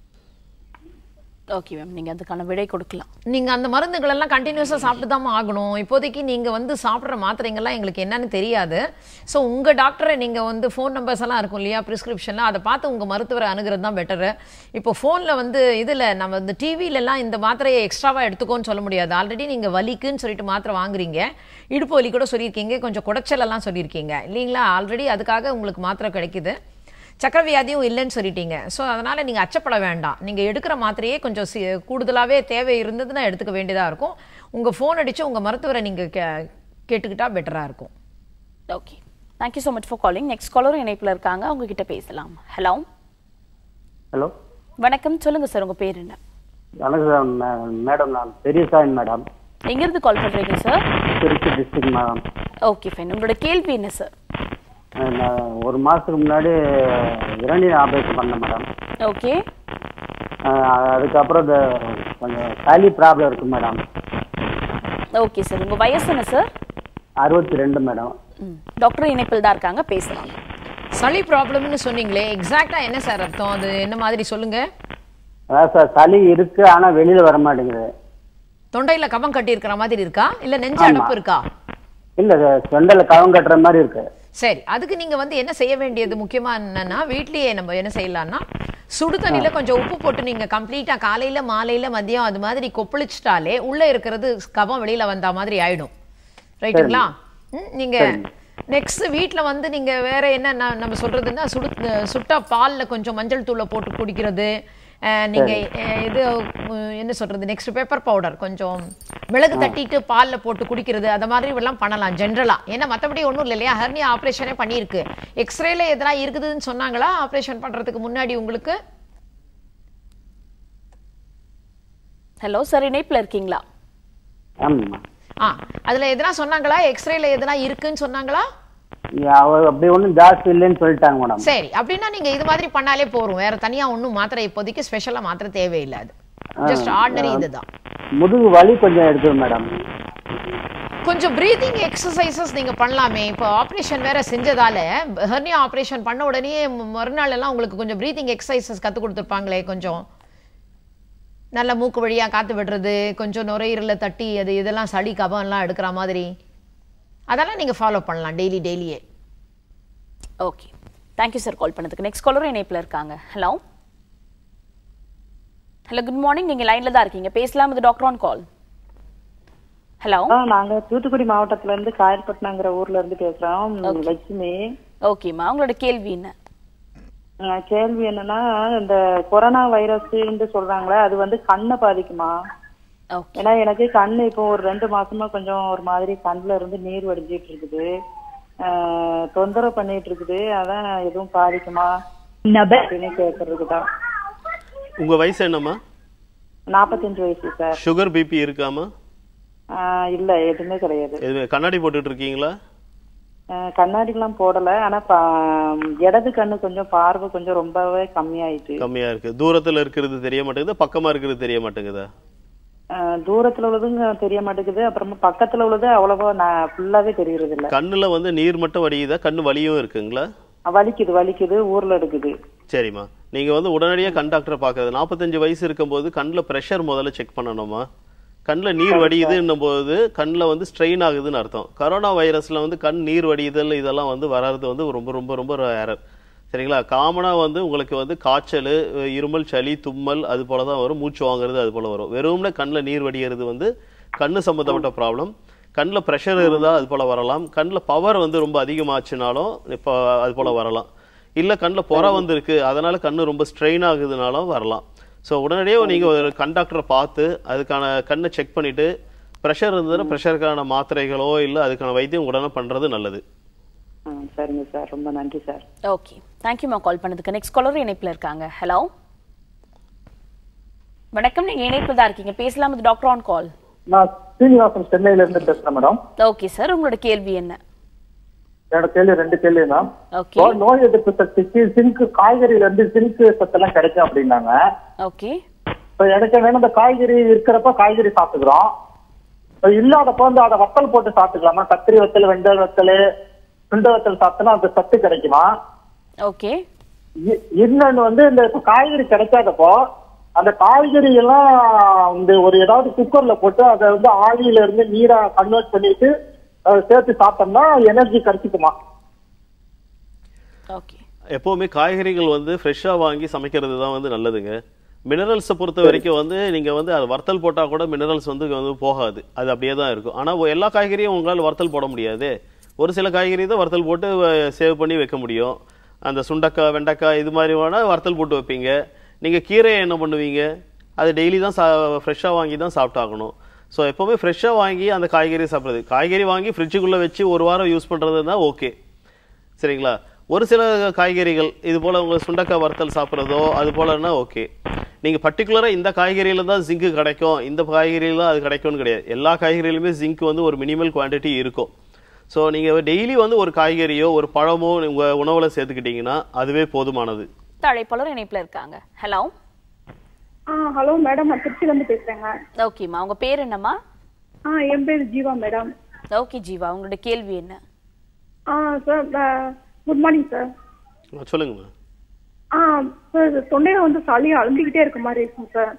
ஓகே மேம் நீங்க அதுக்கான விடை கொடுக்கலாம் நீங்க அந்த மருந்துகள் எல்லாம் கண்டினியூஸா சாப்பிட்டு தான் ஆகணும் இப்போதைக்கு நீங்க வந்து சாப்பிட்ற மாத்திரைங்கள்லாம் எங்களுக்கு என்னன்னு தெரியாது ஸோ உங்க டாக்டரை நீங்க வந்து ஃபோன் நம்பர்ஸ் எல்லாம் இருக்கும் இல்லையா பிரிஸ்கிரிப்ஷன்ல அதை பார்த்து உங்க மருத்துவரை அணுகிறது தான் பெட்டரு இப்போ ஃபோன்ல வந்து இதுல நம்ம இந்த டிவில எல்லாம் இந்த மாத்திரையை எக்ஸ்ட்ராவா எடுத்துக்கோன்னு சொல்ல முடியாது ஆல்ரெடி நீங்க வலிக்குன்னு சொல்லிட்டு மாத்திரை வாங்குறீங்க இடுப்பு வலி கூட சொல்லியிருக்கீங்க கொஞ்சம் குடைச்சல் எல்லாம் சொல்லியிருக்கீங்க இல்லைங்களா ஆல்ரெடி அதுக்காக உங்களுக்கு மாத்திரை கிடைக்குது சக்கரை வியாதியும் இல்லைன்னு சொல்லிட்டீங்க ஸோ அதனால் நீங்கள் அச்சப்பட வேண்டாம் நீங்கள் எடுக்கிற மாத்திரையே கொஞ்சம் சி கூடுதலாகவே தேவை இருந்ததுன்னா எடுத்துக்க வேண்டியதாக இருக்கும் உங்கள் ஃபோன் அடித்து உங்கள் மருத்துவரை நீங்கள் கே கேட்டுக்கிட்டா பெட்டராக இருக்கும் okay thank you so much for calling next காலரும் இணைப்புல இருக்காங்க அவங்க கிட்ட பேசலாம் ஹலோ ஹலோ வணக்கம் சொல்லுங்க சார் உங்க பேர் என்ன வணக்கம் மே- மேடம் நான் பெரியசாமி மேடம் எங்கிருந்து கால் பண்றீங்க sir Trichy district madam okay fine உங்களோட கேள்வி என்ன சார் அஹ் நான் ஒரு மாதத்துக்கு முன்னாடி இரண்டீர் ஆப்ரேஷன் பண்ணேன் மேடம் ஓகே அஹ் அதுக்கப்புறம் இந்த கொஞ்சம் சளி ப்ராப்ளம் இருக்கு மேடம் ஓகே சார் உங்க வயசு என்ன சார் அறுபத்தி ரெண்டு மேடம் ம் டாக்டர் இணைப்பில் தான் இருக்காங்க பேசலாம் சளி ப்ராப்ளம்னு சொன்னீங்களே எக்ஸாக்டாக என்ன சார் அர்த்தம் அது என்ன மாதிரி சொல்லுங்கள் அதான் சார் சளி இருக்கு ஆனால் வெளியில் வர மாட்டேங்குது தொண்டையில் கபம் கட்டி இருக்கிற மாதிரி இருக்கா இல்லை நெஞ்சு ஆமா. அடைப்பு இருக்கா இல்லை தொண்டையில் கவம் கட்டுற மாதிரி இருக்கு சரி அதுக்கு நீங்க வந்து என்ன செய்ய வேண்டியது முக்கியமா என்னன்னா வீட்லயே நம்ம என்ன செய்யலாம்னா சுடு தண்ணியில கொஞ்சம் உப்பு போட்டு நீங்க கம்ப்ளீட்டா காலையில மாலையில மதியம் அது மாதிரி கொப்பளிச்சிட்டாலே உள்ள இருக்கிறது கபம் வெளியில வந்த மாதிரி ஆயிடும் ரைட்டுங்களா ம், நீங்க நெக்ஸ்ட் வீட்ல வந்து நீங்க வேற என்ன ந- நம்ம சொல்றதுன்னா சுடு சுட்டா பால்ல கொஞ்சம் மஞ்சள் தூளை போட்டு குடிக்கிறது அஹ், நீங்க அஹ், இது உம், என்ன சொல்றது நெக்ஸ்ட் பேப்பர் பவுடர் கொஞ்சம் மிளகு தட்டிட்டு பால்ல போட்டு குடிக்கிறது அந்த மாதிரி எல்லாம் பண்ணலாம் ஜென்ரலா ஏன்னா மத்தபடி ஒண்ணும் இல்லை இல்லையா ஹர்னியா ஆபரேஷனே பண்ணியிருக்கு எக்ஸ்ரேல எதனா இருக்குதுன்னு சொன்னாங்களா ஆபரேஷன் பண்றதுக்கு முன்னாடி உங்களுக்கு ஹலோ சார் இணைப்பில் இருக்கீங்களா ஆமாம்மா ஆ அதுல எதனா சொன்னாங்களா எக்ஸ்ரேல எதனா இருக்குன்னு சொன்னாங்களா அவர் அப்படி ஒன்றும் ஜாஸ்தி இல்லைன்னு சொல்லிட்டாங்க மேடம் சரி அப்படின்னா நீங்க இது மாதிரி பண்ணாலே போறோம் வேற தனியா ஒண்ணும் மாத்திரை இப்போதைக்கு ஸ்பெஷலா மாத்திரை தேவையில்லை அது ஜஸ்ட் ஆர்டினரி இதுதான் முதுகு வலி கொஞ்சம் இருக்குது மேடம் கொஞ்சம் பிரீதிங் எக்ஸசைசஸ் நீங்க பண்ணலாமே இப்போ ஆப்ரேஷன் வேற செஞ்சதால ஹெர்னியா ஆப்ரேஷன் பண்ண உடனே ம- மறுநாள் எல்லாம் உங்களுக்கு கொஞ்சம் பிரீதிங் எக்ஸசைசஸ் கத்து கொடுத்துருப்பாங்களே கொஞ்சம் நல்ல மூக்கு வழியா காத்து விடுறது கொஞ்சம் நுரையீரல தட்டி அது இதெல்லாம் சளி கபம் எல்லாம் எடுக்கிற மாதிரி அதெல்லாம் நீங்க ஃபாலோ பண்ணலாம் டெய்லி டெய்லியே ஓகே தேங்க்யூ சார் கால் பண்ணதுக்கு நெக்ஸ்ட் காலரும் இணைப்பில் இருக்காங்க ஹலோ ஹலோ குட் மார்னிங் நீங்க லைன்ல தான் இருக்கீங்க பேசலாம் இது டாக்டர் ஆன் கால் ஹலோ ஆ, நாங்க தூத்துக்குடி மாவட்டத்துல இருந்து காயல்பட்டினங்கிற ஊர்ல இருந்து பேசுறோம் லட்சுமி ஓகேம்மா உங்களோட கேள்வி என்ன ஆ, கேள்வி என்னன்னா இந்த கொரோனா வைரஸ்ன்னு சொல்றாங்களே அது வந்து கண்ணை பாதிக்குமா ஏன்னா எனக்கு கண்ணு இப்போ ஒரு ரெண்டு மாசமா கொஞ்சம் ஒரு மாதிரி கண்ணுல இருந்து நீர் வடிஞ்சிட்டு இருக்குது ஆ, தொந்தரவு பண்ணிட்டு இருக்குது அதான் எதுவும் பாதிக்குமா அப்படின்னு கேட்கறதுக்கு தான் உங்க வயசு என்னம்மா நாற்பத்தஞ்சு வயசு சார் சுகர் பிபி இருக்காமா ஆ, இல்ல எதுவுமே கிடையாது எதுவுமே கண்ணாடி போட்டுட்டு இருக்கீங்களா அஹ் கண்ணாடிலாம் போடல ஆனா பா- இடது கண்ணு கொஞ்சம் பார்வை கொஞ்சம் ரொம்பவே கம்மியாயிட்டு கம்மியா இருக்கு தூரத்துல இருக்கிறது தெரிய மாட்டேங்குது பக்கமா இருக்கிறது தெரிய மாட்டேங்குதா அஹ் தூரத்துல உள்ளதுங்க தெரிய மாட்டேங்குது அப்புறமா பக்கத்துல உள்ளது அவ்வளவா நான் ஃபுல்லாவே தெரியறது இல்ல கண்ணுல வந்து நீர் மட்டும் வடியுதா கண்ணு வலியும் இருக்குங்களா வலிக்குது வலிக்குது ஊர்ல எடுக்குது சரிம்மா நீங்க வந்து உடனடியாக கண் டாக்டரை பார்க்கறது நாற்பத்தஞ்சு வயசு இருக்கும்போது கண்ணில் ப்ரெஷர் முதல்ல செக் பண்ணணுமா கண்ணில் நீர் வடியுதுன்னும் போது கண்ணில் வந்து ஸ்ட்ரெயின் ஆகுதுன்னு அர்த்தம் கரோனா வைரஸ்ல வந்து கண் நீர் வடியுதல் இதெல்லாம் வந்து வராது வந்து ரொம்ப ரொம்ப ரொம்ப ஏரர் சரிங்களா காமனாக வந்து உங்களுக்கு வந்து காய்ச்சல் இருமல் சளி தும்மல் அது போல தான் வரும் மூச்சு வாங்குறது அது போல வரும் வெறும்னே கண்ணில் நீர் வடிகிறது வந்து கண்ணு சம்மந்தப்பட்ட ப்ராப்ளம் கண்ணில் ப்ரெஷர் இருந்தால் அது போல வரலாம் கண்ணில் பவர் வந்து ரொம்ப அதிகமாச்சுனாலும் இப்போ அது போல வரலாம் இல்லை கண்ணில் புற வந்திருக்கு அதனால கண்ணு ரொம்ப ஸ்ட்ரெயின் ஆகுதுனாலும் வரலாம் ஸோ உடனடியே நீங்கள் ஒரு கண்டாக்டரை பார்த்து அதுக்கான கண்ணை செக் பண்ணிட்டு ப்ரெஷர் இருந்ததுன்னா ப்ரெஷருக்கான மாத்திரைகளோ இல்லை அதுக்கான வைத்தியம் உடனே பண்ணுறது நல்லது ம், சரிங்க சார் ரொம்ப நன்றி சார் ஓகே தேங்க்யூமா கால் பண்ணதுக்கு நெக்ஸ்ட் காலர் இணைப்பில் இருக்காங்க ஹலோ வணக்கம் நீங்க இணைப்பில் தான் இருக்கீங்க பேசலாம் இது டாக்டர் ஆன் கால் நான் சீனிவாசன் சென்னையில இருந்து பேசுறேன் மேடம் ஓகே சார் உங்களோட கேள்வி என்ன என்னோட கேள்வி ரெண்டு கேள்வி தான் ஓகே நோய் நோய் எதிர்ப்பு சக்திக்கு சிங்க் காய்கறியில இருந்து சிங்க் சத்தெல்லாம் கிடைக்கும் அப்படின்னாங்க ஓகே இப்ப எனக்கு வேணும் இந்த காய்கறி இருக்கிறப்ப காய்கறி சாப்பிட்டுக்கிறோம் இப்ப இல்லாதப்ப வந்து அதை வத்தல் போட்டு சாப்பிட்டுக்கலாமா கத்திரி வத்தல் வெண்டல் வத்தல் சுண்டவத்தல் சாப்பிட்டோம்னா அந்த சத்து கிடைக்குமா ஓகே இ- இன்னொன்னு வந்து இந்த இப்ப காய்கறி கிடைக்காதப்போ அந்த காய்கறி எல்லாம் இந்த ஒரு ஏதாவது குக்கர்ல போட்டு அதை வந்து ஆவியில இருந்து நீரா கன்வெர்ட் பண்ணிட்டு அதை சேர்த்து சாப்பிட்டோம்னா எனர்ஜி கிடைக்குமா ஓகே எப்போவுமே காய்கறிகள் வந்து ஃப்ரெஷ்ஷாக வாங்கி சமைக்கிறது தான் வந்து நல்லதுங்க மினரல்ஸை பொறுத்த வரைக்கும் வந்து நீங்கள் வந்து அது வறுத்தல் போட்டால் கூட மினரல்ஸ் வந்து வந்து போகாது அது அப்படியே தான் இருக்கும் ஆனால் எல்லா காய்கறியும் உங்களால் வறுத்தல் போட முடியாது ஒரு சில காய்கறி தான் வறுத்தல் போட்டு சேவ் பண்ணி வைக்க முடியும் அந்த சுண்டக்காய் வெண்டைக்காய் இது மாதிரி வேணால் வறுத்தல் போட்டு வைப்பீங்க நீங்கள் கீரையை என்ன பண்ணுவீங்க அது டெய்லி தான் சா ஃப்ரெஷ்ஷாக வாங்கி தான் சாப்பிட்டாகணும் ஸோ எப்போவுமே ஃப்ரெஷ்ஷாக வாங்கி அந்த காய்கறி சாப்பிட்றது காய்கறி வாங்கி ஃப்ரிட்ஜுக்குள்ளே வச்சு ஒரு வாரம் யூஸ் பண்ணுறது தான் ஓகே சரிங்களா ஒரு சில காய்கறிகள் இது போல் உங்களுக்கு சுண்டக்காய் வறுத்தல் சாப்பிட்றதோ அது போலன்னா ஓகே நீங்கள் பர்டிகுலராக இந்த காய்கறியில தான் ஜிங்க் கிடைக்கும் இந்த காய்கறியில அது கிடைக்கும்னு கிடையாது எல்லா காய்கறியிலுமே ஜிங்க் வந்து ஒரு மினிமல் குவாண்டிட்டி இருக்கும் ஸோ நீங்கள் டெய்லி வந்து ஒரு காய்கறியோ ஒரு பழமோ உங்கள் உணவில் சேர்த்துக்கிட்டீங்கன்னா அதுவே போதுமானது அழைப்பாளர் இணைப்புல இருக்காங்க ஹலோ ஆ ஹலோ மேடம் நான் திருச்சில இருந்து பேசுறேங்க ஓகேம்மா உங்க பேர் என்னம்மா ஆ என் பேர் ஜீவா மேடம் ஓகே ஜீவா உங்களோட கேள்வி என்ன ஆ சார் குட் மார்னிங் சார் ஆ, சொல்லுங்கம்மா ஆ சார் தொண்டையில வந்து சளி அழுந்திக்கிட்டே இருக்க மாதிரி இருக்கும் சார்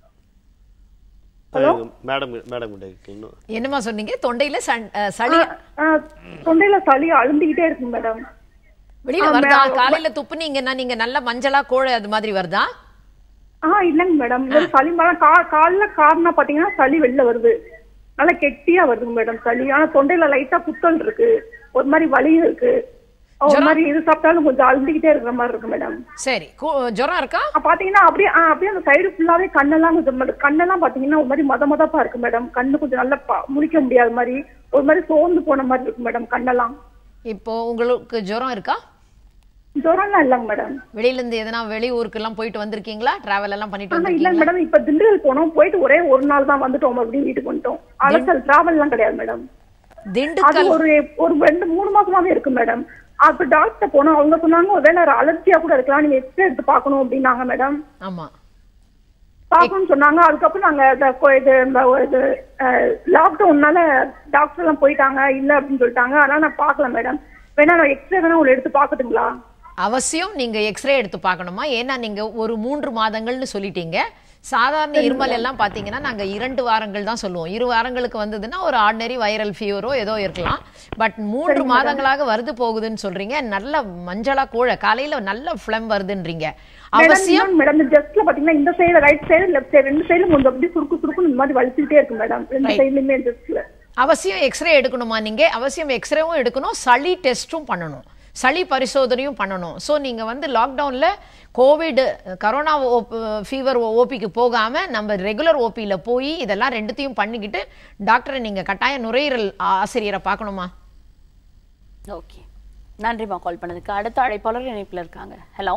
மேடம் மேடம் கிட்ட கேட்கணும் என்னம்மா சொன்னீங்க தொண்டையில சன்- அஹ், சளி ஆ, தொண்டையில சளி அழுந்திக்கிட்டே இருக்கும் மேடம் வெளியில ஆ, வருதா மே- காலையில துப்புனீங்கன்னா நீங்க நல்ல மஞ்சளா கோழை அது மாதிரி வருதா ஆ இல்லைங்க மேடம் இந்த சளி மேடம் கா காலைல காரணம் பாத்தீங்கன்னா சளி வெளில வருது நல்லா கெட்டியா வருதுங்க மேடம் சளி ஆனா தொண்டையில லைட்டா குத்தல் இருக்கு ஒரு மாதிரி வலி இருக்கு ஒரு மாதிரி இது சாப்பிட்டாலும் கொஞ்சம் அழுந்திக்கிட்டே இருக்கிற மாதிரி இருக்கு மேடம் சரி கு- ஜுரம் இருக்கா பாத்தீங்கன்னா அப்படியே ஆ, அப்படியே அந்த சைடு ஃபுல்லாவே கண்ணெல்லாம் கொஞ்சம் ம- கண்ணெல்லாம் பாத்தீங்கன்னா ஒரு மாதிரி மத மதப்பா இருக்கு மேடம் கண்ணு கொஞ்சம் நல்லா பா- முழிக்க முடியாத மாதிரி ஒரு மாதிரி சோர்ந்து போன மாதிரி இருக்கு மேடம் கண்ணெல்லாம் இப்போ உங்களுக்கு ஜுரம் இருக்கா ஜுரம்லாம் இல்லைங்க மேடம் வெளியில இருந்து எதனா வெளி ஊருக்கு எல்லாம் போயிட்டு வந்திருக்கீங்களா டிராவல் எல்லாம் பண்ணிட்டு ஆனா இல்லைங்க வந்திருக்கீங்களா மேடம் இப்ப திண்டுக்கல் போனோம் போயிட்டு ஒரே ஒரு நாள் தான் வந்துட்டோம் மறுபடியும் வீட்டுக்கு வந்துட்டோம் அலசல் டிராவல் எல்லாம் கிடையாது மேடம் அது திண்டுக்கல் ஒரு ஒரு ரெண்டு மூணு மாசமாவே இருக்கு மேடம் அப்ப டாக்டர் போனோம் அவங்க சொன்னாங்க ஒருவேளை ஒரு அலர்ஜியா கூட இருக்கலாம் நீங்க எக்ஸ்ரே எடுத்து பார்க்கணும் அப்படின்னாங்க மேடம் ஆமா பார்க்கணும்னு சொன்னாங்க அதுக்கப்புறம் நாங்க இந்த கொ- இது இந்த ஒரு இது லாக்டவுன்னால டாக்டர் எல்லாம் போயிட்டாங்க இல்ல அப்படின்னு சொல்லிட்டாங்க அதனால நான் பார்க்கல மேடம் வேணா நான் எக்ஸ்ரே வேணா உங்களை எடுத்து பார்க்கட்டுங்களா அவசியம் நீங்க எக்ஸ்ரே எடுத்து பார்க்கணுமா ஏன்னா நீங்க ஒரு மூன்று மாதங்கள்னு சொல்லிட்டீங்க சாதாரண இருமல் எல்லாம் பாத்தீங்கன்னா நாங்க இரண்டு வாரங்கள் தான் சொல்லுவோம் இரு வாரங்களுக்கு வந்ததுன்னா ஒரு ஆர்டினரி வைரல் ஃபீவரோ ஏதோ இருக்கலாம் பட் மூன்று மாதங்களாக வருது போகுதுன்னு சொல்றீங்க நல்ல மஞ்சளா கூழ காலையில நல்ல ஃபிளம் வருதுன்றீங்க அவசியம் மேடம் இந்த ஜஸ்ட்ல பாத்தீங்கன்னா இந்த side right side left side ரெண்டு சைடுல கொஞ்சம் அப்படியே சுருக்கு சுருக்குன்னு இந்த மாதிரி வலிச்சுக்கிட்டே இருக்கு மேடம் ரெண்டு Right. சைடுலயுமே ஜஸ்ட்ல அவசியம் எக்ஸ்ரே எடுக்கணுமா நீங்க அவசியம் எக்ஸ்ரேவும் எடுக்கணும் சளி டெஸ்ட்டும் பண்ணணும் சளி பரிசோதனையும் பண்ணணும் ஸோ நீங்க வந்து லாக்டவுன்ல கோவிட் கரோனா ஃபீவர் ஓபிக்கு போகாம நம்ம ரெகுலர் ஓபியில் போய் இதெல்லாம் ரெண்டுத்தையும் பண்ணிக்கிட்டு டாக்டரை நீங்க கட்டாய நுரையீரல் ஆ- ஆசிரியரை பார்க்கணுமா ஓகே நன்றிம்மா கால் பண்ணதுக்கு அடுத்த அழைப்பாளர் இணைப்புல இருக்காங்க ஹலோ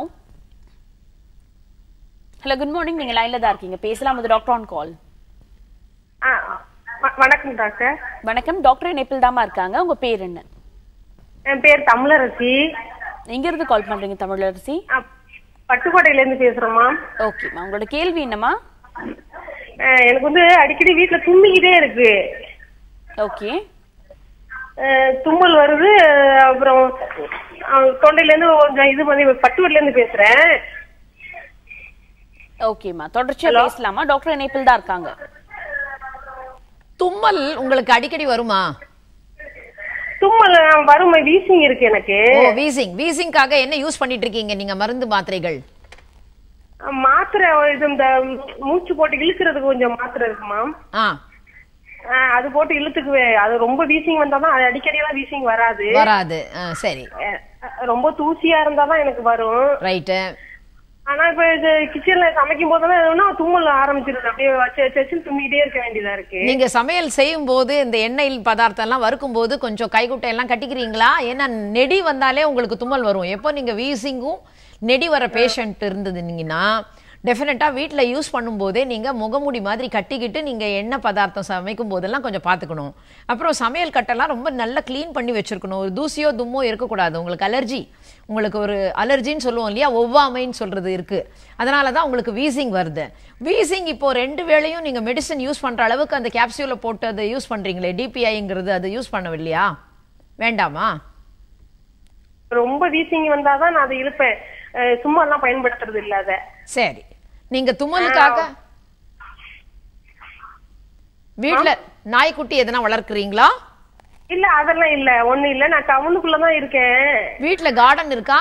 ஹலோ குட் மார்னிங் நீங்க லைன்ல தான் இருக்கீங்க பேசலாம் அது டாக்டர் ஆன் கால் வணக்கம் டாக்டர் வணக்கம் டாக்டர் இணைப்பில் தாமா இருக்காங்க உங்க பேர் என்ன என் பேர் தமிழரசி எங்க இருந்து கால் பண்றீங்க தமிழரசி பட்டுக்கோட்டையில இருந்து பேசுறோமா ஓகேம்மா உங்களோட கேள்வி என்னம்மா அஹ் எனக்கு வந்து அடிக்கடி வீட்ல தும்மிக்கிட்டே இருக்கு ஓகே அஹ் தும்மல் வருது அப்புறம் அஹ் தொண்டையில இருந்து கொஞ்சம் இது பண்ணி பட்டுக்கோட்டையில இருந்து பேசுறேன் ஓகேம்மா தொடர்ச்சியா பேசலாமா டாக்டர் இணைப்பில் தான் இருக்காங்க தும்மல் உங்களுக்கு அடிக்கடி வருமா தும்மல் அஹ் வரும் வீசிங் இருக்கு எனக்கு ஓ வீசிங் வீசிங்காக என்ன யூஸ் பண்ணிட்டு இருக்கீங்க நீங்க மருந்து மாத்திரைகள் அஹ் மாத்திரை இது இந்த மூச்சு போட்டு இழுக்கிறதுக்கு கொஞ்சம் மாத்திரை இருக்குமா ஆ அஹ் அது போட்டு இழுத்துக்குவேன் அது ரொம்ப வீசிங் வந்தாதான் அது அடிக்கடி எல்லாம் வீசிங் வராது வராது ஆ, சரி அஹ் அஹ் ரொம்ப தூசியா இருந்தாதான் எனக்கு வரும் ரைட்டு ஆனா இப்ப இது கிச்சன்ல சமைக்கும் போதெல்லாம் எதுனா தும்மல் ஆரம்பிச்சிருது அப்படியே வச்சு வச்சு வச்சு தும்மிட்டே இருக்க வேண்டியதா இருக்கு நீங்க சமையல் செய்யும் போது இந்த எண்ணெயில் பதார்த்தம் எல்லாம் வறுக்கும் போது கொஞ்சம் கைக்குட்டை எல்லாம் கட்டிக்கிறீங்களா ஏன்னா நெடி வந்தாலே உங்களுக்கு தும்மல் வரும் எப்போ நீங்க வீசிங்கும் நெடி வர பேஷண்ட் இருந்ததுனீங்கன்னா டெஃபினட்டா வீட்டில் யூஸ் பண்ணும்போதே நீங்க முகமூடி மாதிரி கட்டிக்கிட்டு நீங்க எண்ணெய் பதார்த்தம் சமைக்கும் போதெல்லாம் கொஞ்சம் பார்த்துக்கணும் அப்புறம் சமையல் கட்டெல்லாம் ரொம்ப நல்லா க்ளீன் பண்ணி வச்சிருக்கணும் ஒரு தூசியோ தும்மோ இருக்கக்கூடாது உங்களுக்கு அலர்ஜி உங்களுக்கு ஒரு அலர்ஜின்னு சொல்லுவோம் இல்லையா ஒவ்வாமைன்னு சொல்றது இருக்கு அதனால தான் உங்களுக்கு வீசிங் வருது வீசிங் இப்போ ரெண்டு வேளையும் நீங்க மெடிசன் யூஸ் பண்ற அளவுக்கு அந்த கேப்சியூல போட்டு அதை யூஸ் பண்றீங்களே டிபிஐங்கிறது அதை யூஸ் பண்ணவில்லையா வேண்டாமா ரொம்ப வீசிங் வந்தாதான் நான் அதை இழுப்பேன் அஹ் சும்மா எல்லாம் பயன்படுத்துறது இல்ல அத சரி நீங்க தும்மலுக்காக வீட்ல நாய்க்குட்டி எதனா வளர்க்குறீங்களா இல்ல அதெல்லாம் இல்ல ஒண்ணு இல்ல நான் டவுனுக்குள்ளதான் இருக்கேன் வீட்ல கார்டன் இருக்கா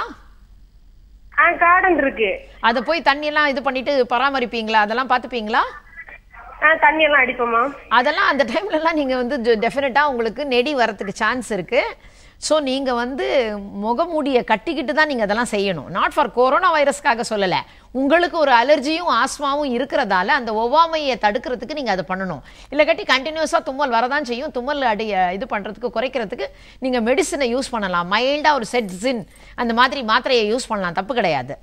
ஆ கார்டன் இருக்கு அத போய் தண்ணி எல்லாம் இது பண்ணிட்டு பராமரிப்பீங்களா அதெல்லாம் பாத்துப்பீங்களா ஆ தண்ணி எல்லாம் அடிப்போமா அதெல்லாம் அந்த டைம்ல எல்லாம் நீங்க வந்து டெஃபினட்டா உங்களுக்கு நெடி வரதுக்கு சான்ஸ் இருக்கு ஸோ நீங்க வந்து முகமூடியை கட்டிக்கிட்டு தான் நீங்க அதெல்லாம் செய்யணும் நாட் ஃபார் கொரோனா வைரஸ்க்காக சொல்லல உங்களுக்கு ஒரு அலர்ஜியும் ஆஸ்மாவும் இருக்கிறதால அந்த ஒவ்வாமையை தடுக்கிறதுக்கு நீங்க அதை பண்ணணும் இல்லை கட்டி கண்டினியூஸா தும்மல் வரதான் செய்யும் தும்மல் அடைய இது பண்றதுக்கு குறைக்கிறதுக்கு நீங்க மெடிசனை யூஸ் பண்ணலாம் மைல்டா ஒரு செட்ஸின் அந்த மாதிரி மாத்திரையை யூஸ் பண்ணலாம் தப்பு கிடையாது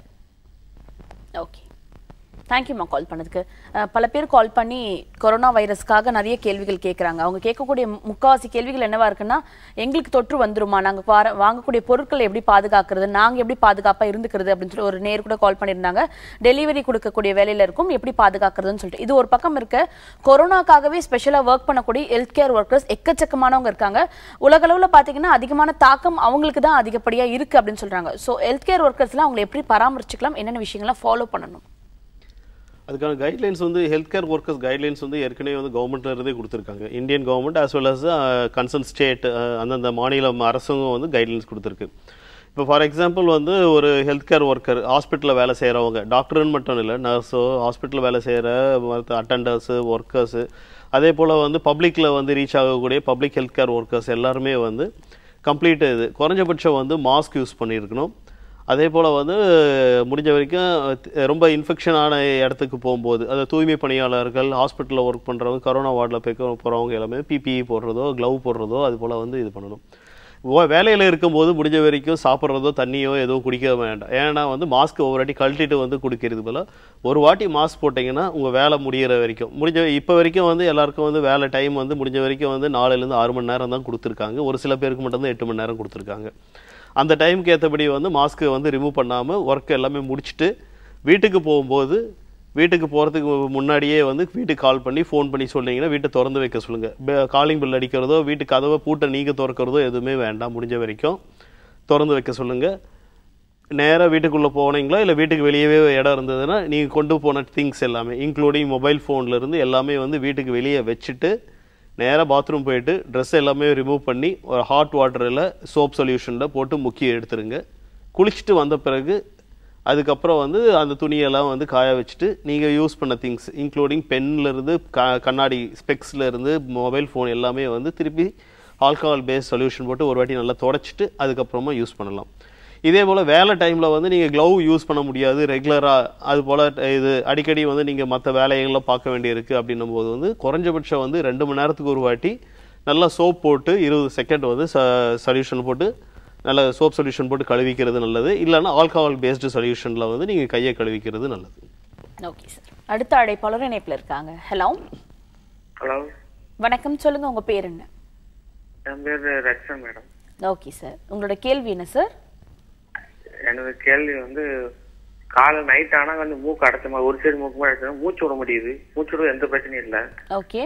ஓகே தேங்க்யூம்மா கால் பண்ணதுக்கு அஹ், பல பேர் கால் பண்ணி கொரோனா வைரஸ்க்காக நிறைய கேள்விகள் கேட்குறாங்க அவங்க கேட்கக்கூடிய முக்காவாசி கேள்விகள் என்னவா இருக்குன்னா எங்களுக்கு தொற்று வந்துருமா நாங்கள் வார வாங்கக்கூடிய பொருட்களை எப்படி பாதுகாக்கிறது நாங்கள் எப்படி பாதுகாப்பாக இருந்துக்கிறது அப்படின்னு சொல்லி ஒரு நேர் கூட கால் பண்ணியிருந்தாங்க டெலிவரி கொடுக்கக்கூடிய வேலையில் இருக்கும் எப்படி பாதுகாக்கிறதுன்னு சொல்லிட்டு இது ஒரு பக்கம் இருக்க கொரோனாக்காகவே ஸ்பெஷலாக ஒர்க் பண்ணக்கூடிய ஹெல்த் கேர் ஒர்க்கர்ஸ் எக்கச்சக்கமானவங்க இருக்காங்க உலகளவில் பார்த்தீங்கன்னா அதிகமான தாக்கம் அவங்களுக்கு தான் அதிகப்படியாக இருக்கு அப்படின்னு சொல்றாங்க ஸோ ஹெல்த் கேர் ஒர்க்கர்ஸ்லாம் அவங்களை எப்படி பராமரிச்சுக்கலாம் என்னென்ன விஷயங்கள்லாம் ஃபாலோ பண்ணணும் அதுக்கான கைட்லைன்ஸ் வந்து ஹெல்த் கேர் ஒர்க்கர்ஸ் கைட்லைன்ஸ் வந்து ஏற்கனவே வந்து கவர்மெண்ட்ல இருந்தே கொடுத்துருக்காங்க Indian government as well as concern state அந்தந்த மாநிலம் அரசும் வந்து கைட்லைன்ஸ் கொடுத்துருக்கு இப்போ ஃபார் எக்ஸாம்பிள் வந்து ஒரு ஹெல்த் கேர் ஒர்க்கர் ஹாஸ்பிட்டலில் வேலை செய்கிறவங்க டாக்டர்னு மட்டும் இல்லை நர்ஸோ ஹாஸ்பிட்டலில் வேலை செய்கிற அட்டண்டர்ஸு ஒர்க்கர்ஸு அதே போல் வந்து பப்ளிக்கில் வந்து ரீச் ஆகக்கூடிய பப்ளிக் ஹெல்த் கேர் ஒர்க்கர்ஸ் எல்லாருமே வந்து கம்ப்ளீட் இது குறைஞ்சபட்சம் வந்து மாஸ்க் யூஸ் பண்ணியிருக்கணும் அதே போல் வந்து முடிஞ்ச வரைக்கும் அஹ், ரொம்ப இன்ஃபெக்ஷனான இடத்துக்கு போகும்போது அது தூய்மை பணியாளர்கள் ஹாஸ்பிட்டலில் ஒர்க் பண்ணுறவங்க கரோனா வார்டில் போய் போகிறவங்க எல்லாமே பிபிஇ போடுறதோ க்ளவ் போடுறதோ அது போல் வந்து இது பண்ணணும் ஓ- வேலையில இருக்கும்போது முடிஞ்ச வரைக்கும் சாப்பிட்றதோ தண்ணியோ எதுவும் குடிக்க வேண்டாம் ஏன்னா வந்து மாஸ்க் ஒவ்வொரு வாட்டி கழட்டிட்டு வந்து குடிக்கிறது போல ஒரு வாட்டி மாஸ்க் போட்டிங்கன்னா உங்கள் வேலை முடியிற வரைக்கும் முடிஞ்ச இப்போ வரைக்கும் வந்து எல்லாருக்கும் வந்து வேலை டைம் வந்து முடிஞ்ச வரைக்கும் வந்து நாலுலேருந்து ஆறு மணி நேரம் தான் கொடுத்துருக்காங்க ஒரு சில பேருக்கு மட்டும்தான் எட்டு மணி நேரம் கொடுத்துருக்காங்க அந்த டைமுக்கு ஏற்றபடி வந்து மாஸ்க்கு வந்து ரிமூவ் பண்ணாமல் ஒர்க் எல்லாமே முடிச்சுட்டு வீட்டுக்கு போகும்போது வீட்டுக்கு போகிறதுக்கு முன்னாடியே வந்து வீட்டுக்கு கால் பண்ணி ஃபோன் பண்ணி சொன்னீங்கன்னா வீட்டை திறந்து வைக்க சொல்லுங்கள் காலிங் பில் அடிக்கிறதோ வீட்டு கதவை பூட்டை நீங்கள் திறக்கிறதோ எதுவுமே வேண்டாம் முடிஞ்ச வரைக்கும் திறந்து வைக்க சொல்லுங்கள் நேராக வீட்டுக்குள்ளே போனீங்களா இல்லை வீட்டுக்கு வெளியவே இடம் இருந்ததுன்னா நீங்கள் கொண்டு போன திங்ஸ் எல்லாமே இன்க்ளூடிங் மொபைல் இருந்து எல்லாமே வந்து வீட்டுக்கு வெளியே வச்சுட்டு நேராக பாத்ரூம் போயிட்டு ட்ரெஸ் எல்லாமே ரிமூவ் பண்ணி ஒரு ஹாட் வாட்டரில் சோப் சொல்யூஷனில் போட்டு முக்கி எடுத்துருங்க குளிச்சுட்டு வந்த பிறகு அதுக்கப்புறம் வந்து அந்த துணியெல்லாம் வந்து காய வச்சுட்டு நீங்கள் யூஸ் பண்ண திங்ஸ் இன்க்ளூடிங் பென்லேருந்து க கண்ணாடி ஸ்பெக்ஸ்ல இருந்து மொபைல் ஃபோன் எல்லாமே வந்து திருப்பி ஆல்கஹால் பேஸ் சொல்யூஷன் போட்டு ஒரு வாட்டி நல்லா தொடச்சிட்டு அதுக்கப்புறமா யூஸ் பண்ணலாம் இதே போல் வேலை டைமில் வந்து நீங்கள் க்ளவ் யூஸ் பண்ண முடியாது ரெகுலராக அது போல் இது அடிக்கடி வந்து நீங்கள் மற்ற வேலைகள்லாம் பார்க்க வேண்டியிருக்கு அப்படின்னும் போது வந்து குறைஞ்சபட்சம் வந்து ரெண்டு மணி நேரத்துக்கு ஒரு வாட்டி நல்லா சோப் போட்டு இருபது செகண்ட் வந்து சொல்யூஷன் போட்டு நல்ல சோப் சொல்யூஷன் போட்டு கழுவிக்கிறது நல்லது இல்லைன்னா ஆல்கஹால் பேஸ்டு சொல்யூஷனில் வந்து நீங்கள் கையை கழுவிக்கிறது நல்லது ஓகே சார் அடுத்த அழைப்பாளர் இணைப்பில் இருக்காங்க ஹலோ ஹலோ வணக்கம் சொல்லுங்க உங்க பேர் என்ன என் பேர் ரக்ஷன் மேடம் ஓகே சார் உங்களோட கேள்வி என்ன சார் எனது கேள்வி வந்து காலை நைட் ஆனா வந்து மூக்கு அடைச்ச மாதிரி ஒரு சைடு மூக்கு மாதிரி அடைச்சா மூச்சு விட முடியுது மூச்சு விட எந்த பிரச்சனையும் இல்லை ஓகே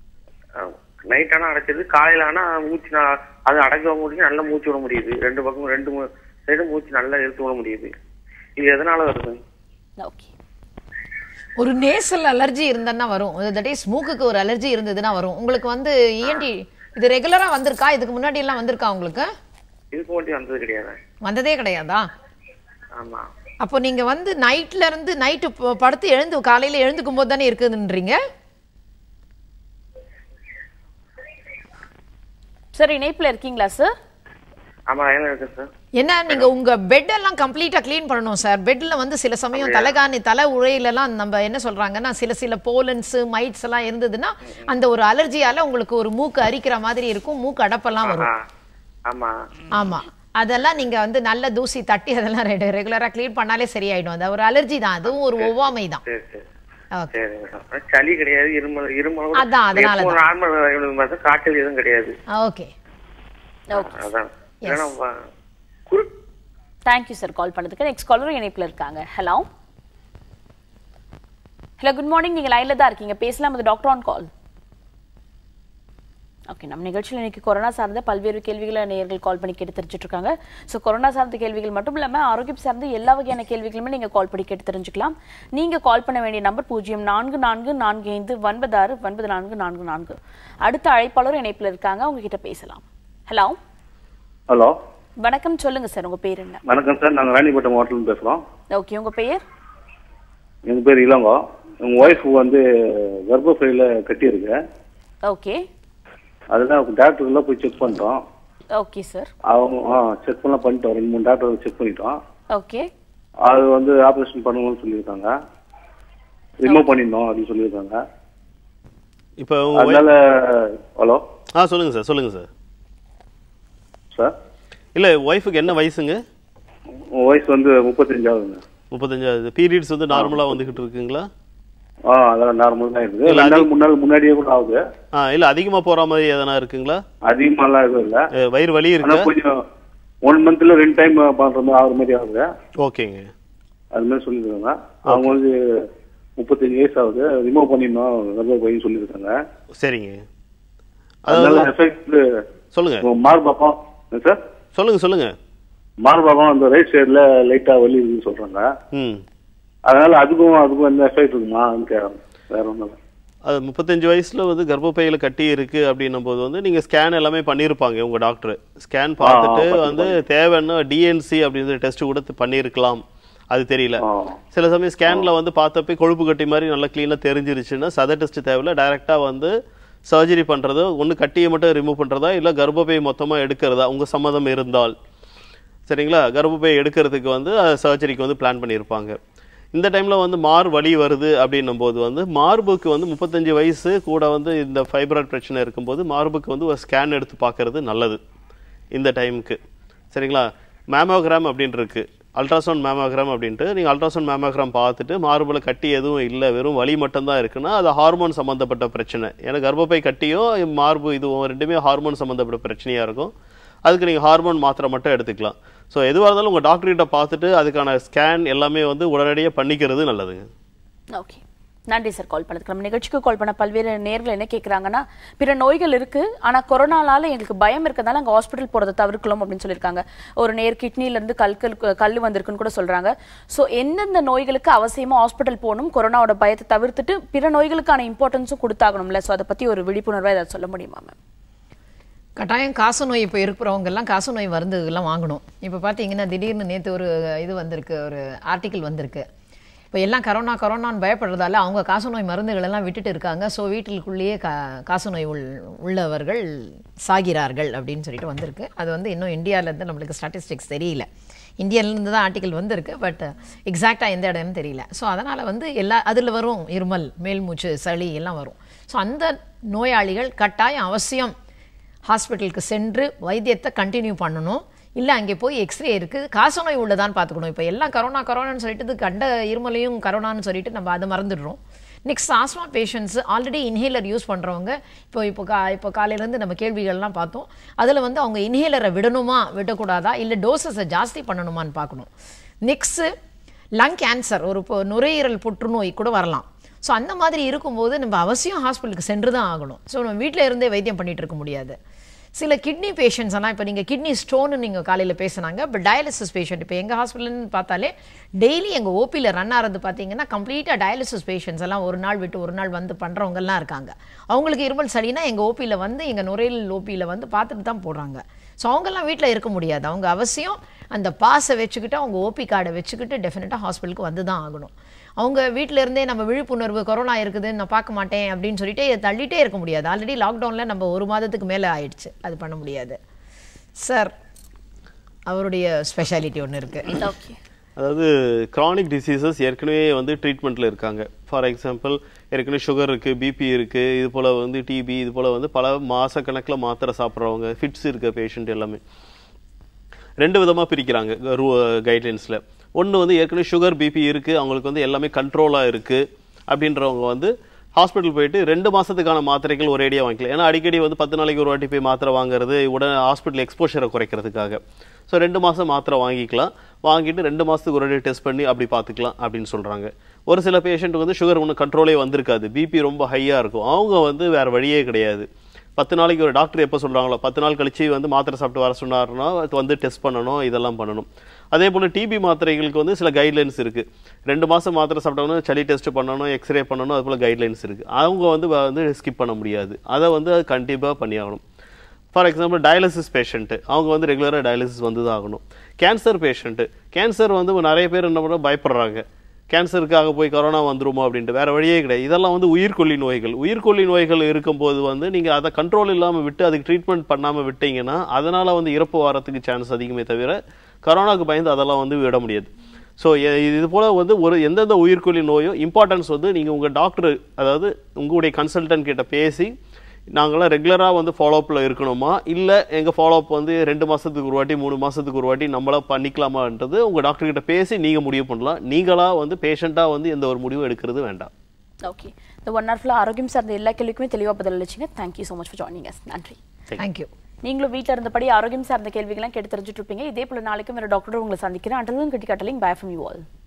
நைட் ஆனா அடைச்சது காலையில ஆனா மூச்சு நான் அது அடைக்க முடியும் நல்லா மூச்சு விட முடியுது ரெண்டு பக்கம் ரெண்டு சைடு மூச்சு நல்லா இழுத்து விட முடியுது இது எதனால வருது ஓகே ஒரு நேசல் அலர்ஜி இருந்தன்னா வரும் தட் இஸ் மூக்குக்கு ஒரு அலர்ஜி இருந்ததுன்னா வரும் உங்களுக்கு வந்து இஎன்டி இது ரெகுலரா வந்திருக்கா இதுக்கு முன்னாடி எல்லாம் வந்திருக்கா உங்களுக்கு இதுக்கு மட்டும் வந்தது கிடையாது வந்ததே கிடையாதா ஆமா அப்போ நீங்க வந்து நைட்ல இருந்து நைட்டு படுத்து எழுந்து காலையில எழுந்துக்கும் போது தானே இருக்குதுன்றீங்க சார் இணைப்புல இருக்கீங்களா சார் ஆமா லைன்ல இருக்கு சார் என்ன நீங்க உங்க பெட் எல்லாம் கம்ப்ளீட்டா க்ளீன் பண்ணணும் சார் பெட்ல வந்து சில சமயம் தலைகாணி தலை உழையில எல்லாம் நம்ம என்ன சொல்றாங்கன்னா சில சில போலன்ஸ் மைட்ஸ் எல்லாம் இருந்ததுன்னா அந்த ஒரு அலர்ஜியால உங்களுக்கு ஒரு மூக்கு அரிக்கிற மாதிரி இருக்கும் மூக்கு அடப்பெல்லாம் வரும் ஆமா ஆமா அதெல்லாம் நீங்க வந்து நல்ல தூசி தட்டி அதெல்லாம் ரெகுலரா க்ளீன் பண்ணாலே சரியாயிடும் அது ஒரு அலர்ஜி தான் அதுவும் ஒரு ஒவ்வாமை தான் சரி சரி சரி மேடம் சளி கிடையாது இருமல் இருமல் அதான், அதனால தான். நார்மல் காய்ச்சல் எதுவும் கிடையாது ஓகே அதான் இல்லைன்னா வ- தேங்க்யூ சார் கால் பண்ணதுக்கு நெக்ஸ்ட் காலரும் இணைப்புல இருக்காங்க ஹலோ ஹலோ குட் மார்னிங் நீங்க லைன்ல தான் இருக்கீங்க பேசலாம் அது டாக்டர் ஆன் கால் ஓகே நம்ம நிகழ்ச்சியில் இன்னைக்கு கொரோனா சார்ந்த பல்வேறு கேள்விகளை நேயர்கள் கால் பண்ணி கேட்டு தெரிஞ்சுட்டு இருக்காங்க ஸோ கொரோனா சார்ந்த கேள்விகள் மட்டும் இல்லாமல் ஆரோக்கியம் சார்ந்த எல்லா வகையான கேள்விகளுமே நீங்கள் கால் பண்ணி கேட்டு தெரிஞ்சுக்கலாம் நீங்கள் கால் பண்ண வேண்டிய நம்பர் பூஜ்ஜியம் நான்கு நான்கு நான்கு ஐந்து ஒன்பது ஆறு ஒன்பது நான்கு நான்கு நான்கு அடுத்த அழைப்பாளர் இணைப்பில் இருக்காங்க அவங்க கிட்ட பேசலாம் ஹலோ ஹலோ வணக்கம் சொல்லுங்க சார் உங்க பேர் என்ன வணக்கம் சார் நாங்கள் ராணிப்பட்டம் ஹோட்டல்னு பேசுகிறோம் ஓகே உங்க பெயர் எங்கள் பேர் இளங்கோ எங்கள் ஒய்ஃப் வந்து கர்ப்பப்பையில் கட்டியிருக்கு ஓகே அதுதான் டாக்டர்லாம் போய் செக் பண்ணிட்டோம் ஓகே சார் அவங்க ஆ செக் பண்ணலாம் பண்ணிட்டோம் ரெண்டு மூணு டாக்டர் செக் பண்ணிட்டோம் ஓகே அது வந்து ஆப்ரேஷன் பண்ணணும்னு சொல்லியிருக்காங்க ரிமூவ் பண்ணிடணும் அப்படின்னு சொல்லியிருக்காங்க இப்போ உங்க அதனால ஹலோ ஆ சொல்லுங்க சார் சொல்லுங்க சார் சார் இல்ல ஒய்ஃபுக்கு என்ன வயசுங்க வயசு வந்து முப்பத்தஞ்சாவதுங்க முப்பத்தஞ்சாவது பீரியட்ஸ் வந்து நார்மலா வந்துகிட்டு இருக்குங்களா ஆ அதெல்லாம் நார்மல் தான் இருக்குது இல்ல, ரெண்டு நாள் அதிக- மூணு நாள் முன்னாடியே கூட ஆகுது ஆ இல்ல அதிகமா போற மாதிரி எதனா இருக்குங்களா அதிகமாலாம் எதுவும் இல்லை அஹ், வயிறு வலி ஆனா இருக்கா கொஞ்சம் ஒன் மந்த்ல ரெண்டு டைம் பண்ற மாதிரி ஆகுற மாதிரி ஆகுது ஓகேங்க அது மாதிரி சொல்லியிருக்காங்க அவங்க வந்து முப்பத்தஞ்சு வயசு ஆகுது ரிமூவ் பண்ணிடணும் கர்ப்பப்பைன்னு சொல்லியிருக்காங்க சரிங்க அதனால அதாவது எஃபெக்ட் சொல்லுங்க மார்பாக்கம் சார் சொல்லுங்க சொல்லுங்க மார்பாக்கம் அந்த ரைட் சைடுல லைட்டா வலி இருக்குன்னு சொல்றாங்க ம் அதனால அதுக்கும் அதுக்கும் எந்த எஃபெக்ட் இருக்குமான்னு கேட்கறேன் வேற ஒன்றும் இல்லை அது முப்பத்தஞ்சு வயசுல வந்து கர்ப்பப்பையில கட்டி இருக்கு அப்படின்னும் போது வந்து நீங்க ஸ்கேன் எல்லாமே பண்ணியிருப்பாங்க உங்க டாக்டர் ஸ்கேன் பார்த்துட்டு பார்த்து வந்து தேவைன்னா டிஎன்சி அப்படிங்கிற டெஸ்ட் கூட பண்ணியிருக்கலாம் அது தெரியல சில சமயம் ஸ்கேன்ல வந்து பார்த்தப்ப கொழுப்பு கட்டி மாதிரி நல்லா கிளீனா தெரிஞ்சிருச்சுன்னா சத டெஸ்ட் தேவையில்ல டைரக்டா வந்து சர்ஜரி பண்றது ஒண்ணு கட்டியை மட்டும் ரிமூவ் பண்றதா இல்ல கர்ப்பப்பை மொத்தமா எடுக்கிறதா உங்க சம்மதம் இருந்தால் சரிங்களா கர்ப்பப்பை எடுக்கிறதுக்கு வந்து சர்ஜரிக்கு வந்து பிளான் பண்ணியிருப்பாங்க இந்த டைம்ல வந்து மார் வலி வருது அப்படின்னும் போது வந்து மார்புக்கு வந்து முப்பத்தஞ்சு வயசு கூட வந்து இந்த ஃபைப்ராய்ட் பிரச்சனை இருக்கும்போது மார்புக்கு வந்து ஒரு ஸ்கேன் எடுத்து பார்க்கறது நல்லது இந்த டைமுக்கு சரிங்களா மேமோகிராம் அப்படின்னு இருக்கு அல்ட்ராசவுண்ட் மேமோகிராம் அப்படின்ட்டு நீங்கள் அல்ட்ராசவுண்ட் மேமோகிராம் பார்த்துட்டு மார்பில் கட்டி எதுவும் இல்லை வெறும் வலி மட்டும்தான் இருக்குன்னா அது ஹார்மோன் சம்மந்தப்பட்ட பிரச்சனை ஏன்னா கர்ப்பப்பை கட்டியும் மார்பு இதுவும் ரெண்டுமே ஹார்மோன் சம்மந்தப்பட்ட பிரச்சனையாக இருக்கும் அதுக்கு நீங்கள் ஹார்மோன் மாத்திரை மட்டும் எடுத்துக்கலாம் ஸோ எதுவாக இருந்தாலும் உங்கள் டாக்டர்கிட்ட பார்த்துட்டு அதுக்கான ஸ்கேன் எல்லாமே வந்து உடனடியாக பண்ணிக்கிறது நல்லதுங்க ஓகே நன்றி சார் கால் பண்ணதுக்கு நம்ம நிகழ்ச்சிக்கு கால் பண்ண பல்வேறு நேர்கள் என்ன கேட்குறாங்கன்னா பிற நோய்கள் இருக்கு ஆனா கொரோனாலால எங்களுக்கு பயம் இருக்கிறதால அங்கே ஹாஸ்பிட்டல் போறதை தவிர்க்கலாம் அப்படின்னு சொல்லியிருக்காங்க ஒரு நேர் கிட்னில இருந்து கல்கல் கல் வந்திருக்குன்னு கூட சொல்றாங்க ஸோ எந்தெந்த நோய்களுக்கு அவசியமா ஹாஸ்பிட்டல் போகணும் கொரோனாவோட பயத்தை தவிர்த்துட்டு பிற நோய்களுக்கான இம்பார்ட்டன்ஸும் கொடுத்தாகணும்ல ஸோ அதை பத்தி ஒரு விழிப்புணர்வை ஏதாவது சொல்ல முடியுமா மேம் கட்டாயம் காச நோய் இப்போ இருக்கிறவங்க எல்லாம் காச நோய் மருந்துகள்லாம் வாங்கணும் இப்போ பார்த்தீங்கன்னா திடீர்னு நேற்று ஒரு இது வந்திருக்கு ஒரு ஆர்டிக்கிள் வந்திருக்கு இப்போ எல்லாம் கரோனா கரோனான்னு பயப்படுறதால அவங்க காச நோய் மருந்துகள் எல்லாம் விட்டுட்டு இருக்காங்க ஸோ வீட்டிற்குள்ளேயே கா காச நோய் உள் உள்ளவர்கள் சாகிறார்கள் அப்படின்னு சொல்லிட்டு வந்திருக்கு அது வந்து இன்னும் இந்தியாவிலேருந்து நம்மளுக்கு ஸ்டாட்டிஸ்டிக்ஸ் தெரியல இந்தியாவிலேருந்து தான் ஆர்டிக்கல் வந்திருக்கு பட் எக்ஸாக்டாக எந்த இடம்னு தெரியல ஸோ அதனால் வந்து எல்லா அதில் வரும் இருமல் மேல் மூச்சு சளி எல்லாம் வரும் ஸோ அந்த நோயாளிகள் கட்டாயம் அவசியம் ஹாஸ்பிட்டலுக்கு சென்று வைத்தியத்தை கண்டினியூ பண்ணணும் இல்லை அங்கே போய் எக்ஸ்ரே இருக்குது காசநோய் உள்ளதான்னு பார்த்துக்கணும் இப்போ எல்லாம் கரோனா கரோனான்னு சொல்லிட்டு இது கண்ட இருமலையும் கரோனான்னு சொல்லிட்டு நம்ம அதை மறந்துடுறோம் next asthma patients already inhaler use பண்ணுறவங்க இப்போ இப்போ கா இப்போ காலையிலேருந்து நம்ம கேள்விகள்லாம் பார்த்தோம் அதில் வந்து அவங்க இன்ஹேலரை விடணுமா விடக்கூடாதா இல்லை டோசஸை ஜாஸ்தி பண்ணணுமான்னு பார்க்கணும் நெக்ஸ்ட்டு லங் கேன்சர் ஒரு இப்போ நுரையீரல் புற்றுநோய் கூட வரலாம் ஸோ அந்த மாதிரி இருக்கும்போது நம்ம அவசியம் ஹாஸ்பிட்டலுக்கு சென்று தான் ஆகணும் ஸோ நம்ம வீட்டில் இருந்தே வைத்தியம் பண்ணிட்டு இருக்க முடியாது சில கிட்னி பேஷண்ட்ஸ் ஆனால் இப்போ நீங்கள் கிட்னி ஸ்டோன்னு நீங்கள் காலையில் பேசுனாங்க இப்போ டயாலிசிஸ் பேஷண்ட் இப்போ எங்கள் ஹாஸ்பிட்டல்னு பார்த்தாலே டெய்லி எங்கள் ஓபியில் ரன் ஆகிறது பார்த்தீங்கன்னா கம்ப்ளீட்டாக டயாலிசிஸ் பேஷண்ட்ஸ் எல்லாம் ஒரு நாள் விட்டு ஒரு நாள் வந்து பண்ணுறவங்கலாம் இருக்காங்க அவங்களுக்கு இருமல் சரினா எங்கள் ஓபியில் வந்து எங்கள் நுரையீரல் ஓபியில் வந்து பார்த்துட்டு தான் போடுறாங்க ஸோ அவங்கெல்லாம் வீட்டில் இருக்க முடியாது அவங்க அவசியம் அந்த பாஸை வச்சுக்கிட்டு அவங்க ஓபி கார்டை வச்சுக்கிட்டு டெஃபினட்டாக ஹாஸ்பிட்டலுக்கு வந்து தான் ஆகணும் அவங்க வீட்டில் இருந்தே நம்ம விழிப்புணர்வு கொரோனா இருக்குதுன்னு நான் பார்க்க மாட்டேன் அப்படின்னு சொல்லிட்டு தள்ளிட்டே இருக்க முடியாது ஆல்ரெடி லாக்டவுனில் நம்ம ஒரு மாதத்துக்கு மேலே ஆயிடுச்சு அது பண்ண முடியாது சார் அவருடைய ஸ்பெஷாலிட்டி ஒன்று இருக்குது ஓகே அதாவது கிரானிக் டிசீசஸ் ஏற்கனவே வந்து ட்ரீட்மெண்ட்டில் இருக்காங்க ஃபார் எக்ஸாம்பிள் ஏற்கனவே சுகர் இருக்குது பிபி இருக்குது இது போல் வந்து டிபி இது போல் வந்து பல மாத கணக்கில் மாத்திரை சாப்பிட்றவங்க ஃபிட்ஸ் இருக்க பேஷண்ட் எல்லாமே ரெண்டு விதமாக பிரிக்கிறாங்க கைட்லைன்ஸில் ஒன்று வந்து ஏற்கனவே சுகர் பிபி இருக்குது அவங்களுக்கு வந்து எல்லாமே கண்ட்ரோலாக இருக்குது அப்படின்றவங்க வந்து ஹாஸ்பிட்டல் போயிட்டு ரெண்டு மாதத்துக்கான மாத்திரைகள் ஒரேடியாக வாங்கிக்கலாம் ஏன்னா அடிக்கடி வந்து பத்து நாளைக்கு ஒரு வாட்டி போய் மாத்திரை வாங்குறது உடனே ஹாஸ்பிட்டல் எக்ஸ்போஷரை குறைக்கிறதுக்காக ஸோ ரெண்டு மாதம் மாத்திரை வாங்கிக்கலாம் வாங்கிட்டு ரெண்டு மாதத்துக்கு ஒரு வாட்டி டெஸ்ட் பண்ணி அப்படி பார்த்துக்கலாம் அப்படின்னு சொல்கிறாங்க ஒரு சில பேஷண்ட் வந்து சுகர் ஒன்றும் கண்ட்ரோலே வந்திருக்காது பிபி ரொம்ப ஹையாக இருக்கும் அவங்க வந்து வேறு வழியே கிடையாது பத்து நாளைக்கு ஒரு டாக்டர் எப்போ சொல்கிறாங்களோ பத்து நாள் கழிச்சு வந்து மாத்திரை சாப்பிட்டு வர சொன்னாருன்னா அது வந்து டெஸ்ட் பண்ணணும் இதெல்லாம் பண்ணணும் அதே போல் டிபி மாத்திரைகளுக்கு வந்து சில கைட்லைன்ஸ் இருக்குது ரெண்டு மாதம் மாத்திரை சாப்பிட்டவங்க சளி டெஸ்ட் பண்ணணும் எக்ஸ்ரே பண்ணணும் அது போல் கைட்லைன்ஸ் இருக்குது அவங்க வந்து வ- வந்து ஸ்கிப் பண்ண முடியாது அதை வந்து கண்டிப்பாக பண்ணியாகணும் ஃபார் எக்ஸாம்பிள் டயாலிசிஸ் பேஷண்ட்டு அவங்க வந்து ரெகுலராக டயாலிசிஸ் வந்து தான் ஆகணும் கேன்சர் பேஷண்ட்டு கேன்சர் வந்து நிறைய பேர் என்ன பண்ண பயப்படுறாங்க கேன்சருக்காக போய் கொரோனா வந்துருமோ அப்படின்ட்டு வேற வழியே கிடையாது இதெல்லாம் வந்து உயிர்கொல்லி நோய்கள் உயிர்கொல்லி நோய்கள் இருக்கும்போது வந்து நீங்கள் அதை கண்ட்ரோல் இல்லாமல் விட்டு அதுக்கு ட்ரீட்மெண்ட் பண்ணாமல் விட்டீங்கன்னா அதனால் வந்து இறப்பு வரத்துக்கு சான்ஸ் அதிகமே தவிர கொரோனாக்கு பயந்து அதெல்லாம் வந்து விட முடியாது ஸோ இது போல் வந்து ஒரு எந்தெந்த உயிர்கொல்லி நோயோ இம்பார்ட்டன்ஸ் வந்து நீங்கள் உங்கள் டாக்டர் அதாவது உங்களுடைய கன்சல்டன்ட் கிட்ட பேசி நாங்களாம் ரெகுலராக வந்து ஃபாலோஅப்பில் இருக்கணுமா இல்லை எங்கள் ஃபாலோஅப் வந்து ரெண்டு மாதத்துக்கு ஒரு வாட்டி மூணு மாதத்துக்கு ஒரு வாட்டி நம்மளா பண்ணிக்கலாமான்றது உங்கள் டாக்டர் கிட்ட பேசி நீங்கள் முடிவு பண்ணலாம் நீங்களாக வந்து பேஷண்ட்டாக வந்து எந்த ஒரு முடிவும் எடுக்கிறது வேண்டாம் ஓகே இந்த ஒன் ஹவர் ஃபுல்லாக ஆரோக்கியம் சார்ந்த எல்லா கேள்விக்குமே தெளிவாக பதில் அளிச்சிங்க thank you so much for joining us நன்றி தேங்க்யூ நீங்களும் வீட்டில் இருந்தபடி ஆரோக்கியம் சார்ந்த கேள்விகள்லாம் கேட்டு தெரிஞ்சுட்டு இருப்பீங்க இதே போல நாளைக்கும் வேறு டாக்டர் உங்களை சந்திக்கிறேன் அண்டலும் கட்டி கட்டலிங் பை ஃப்ரம் யூ ஆல்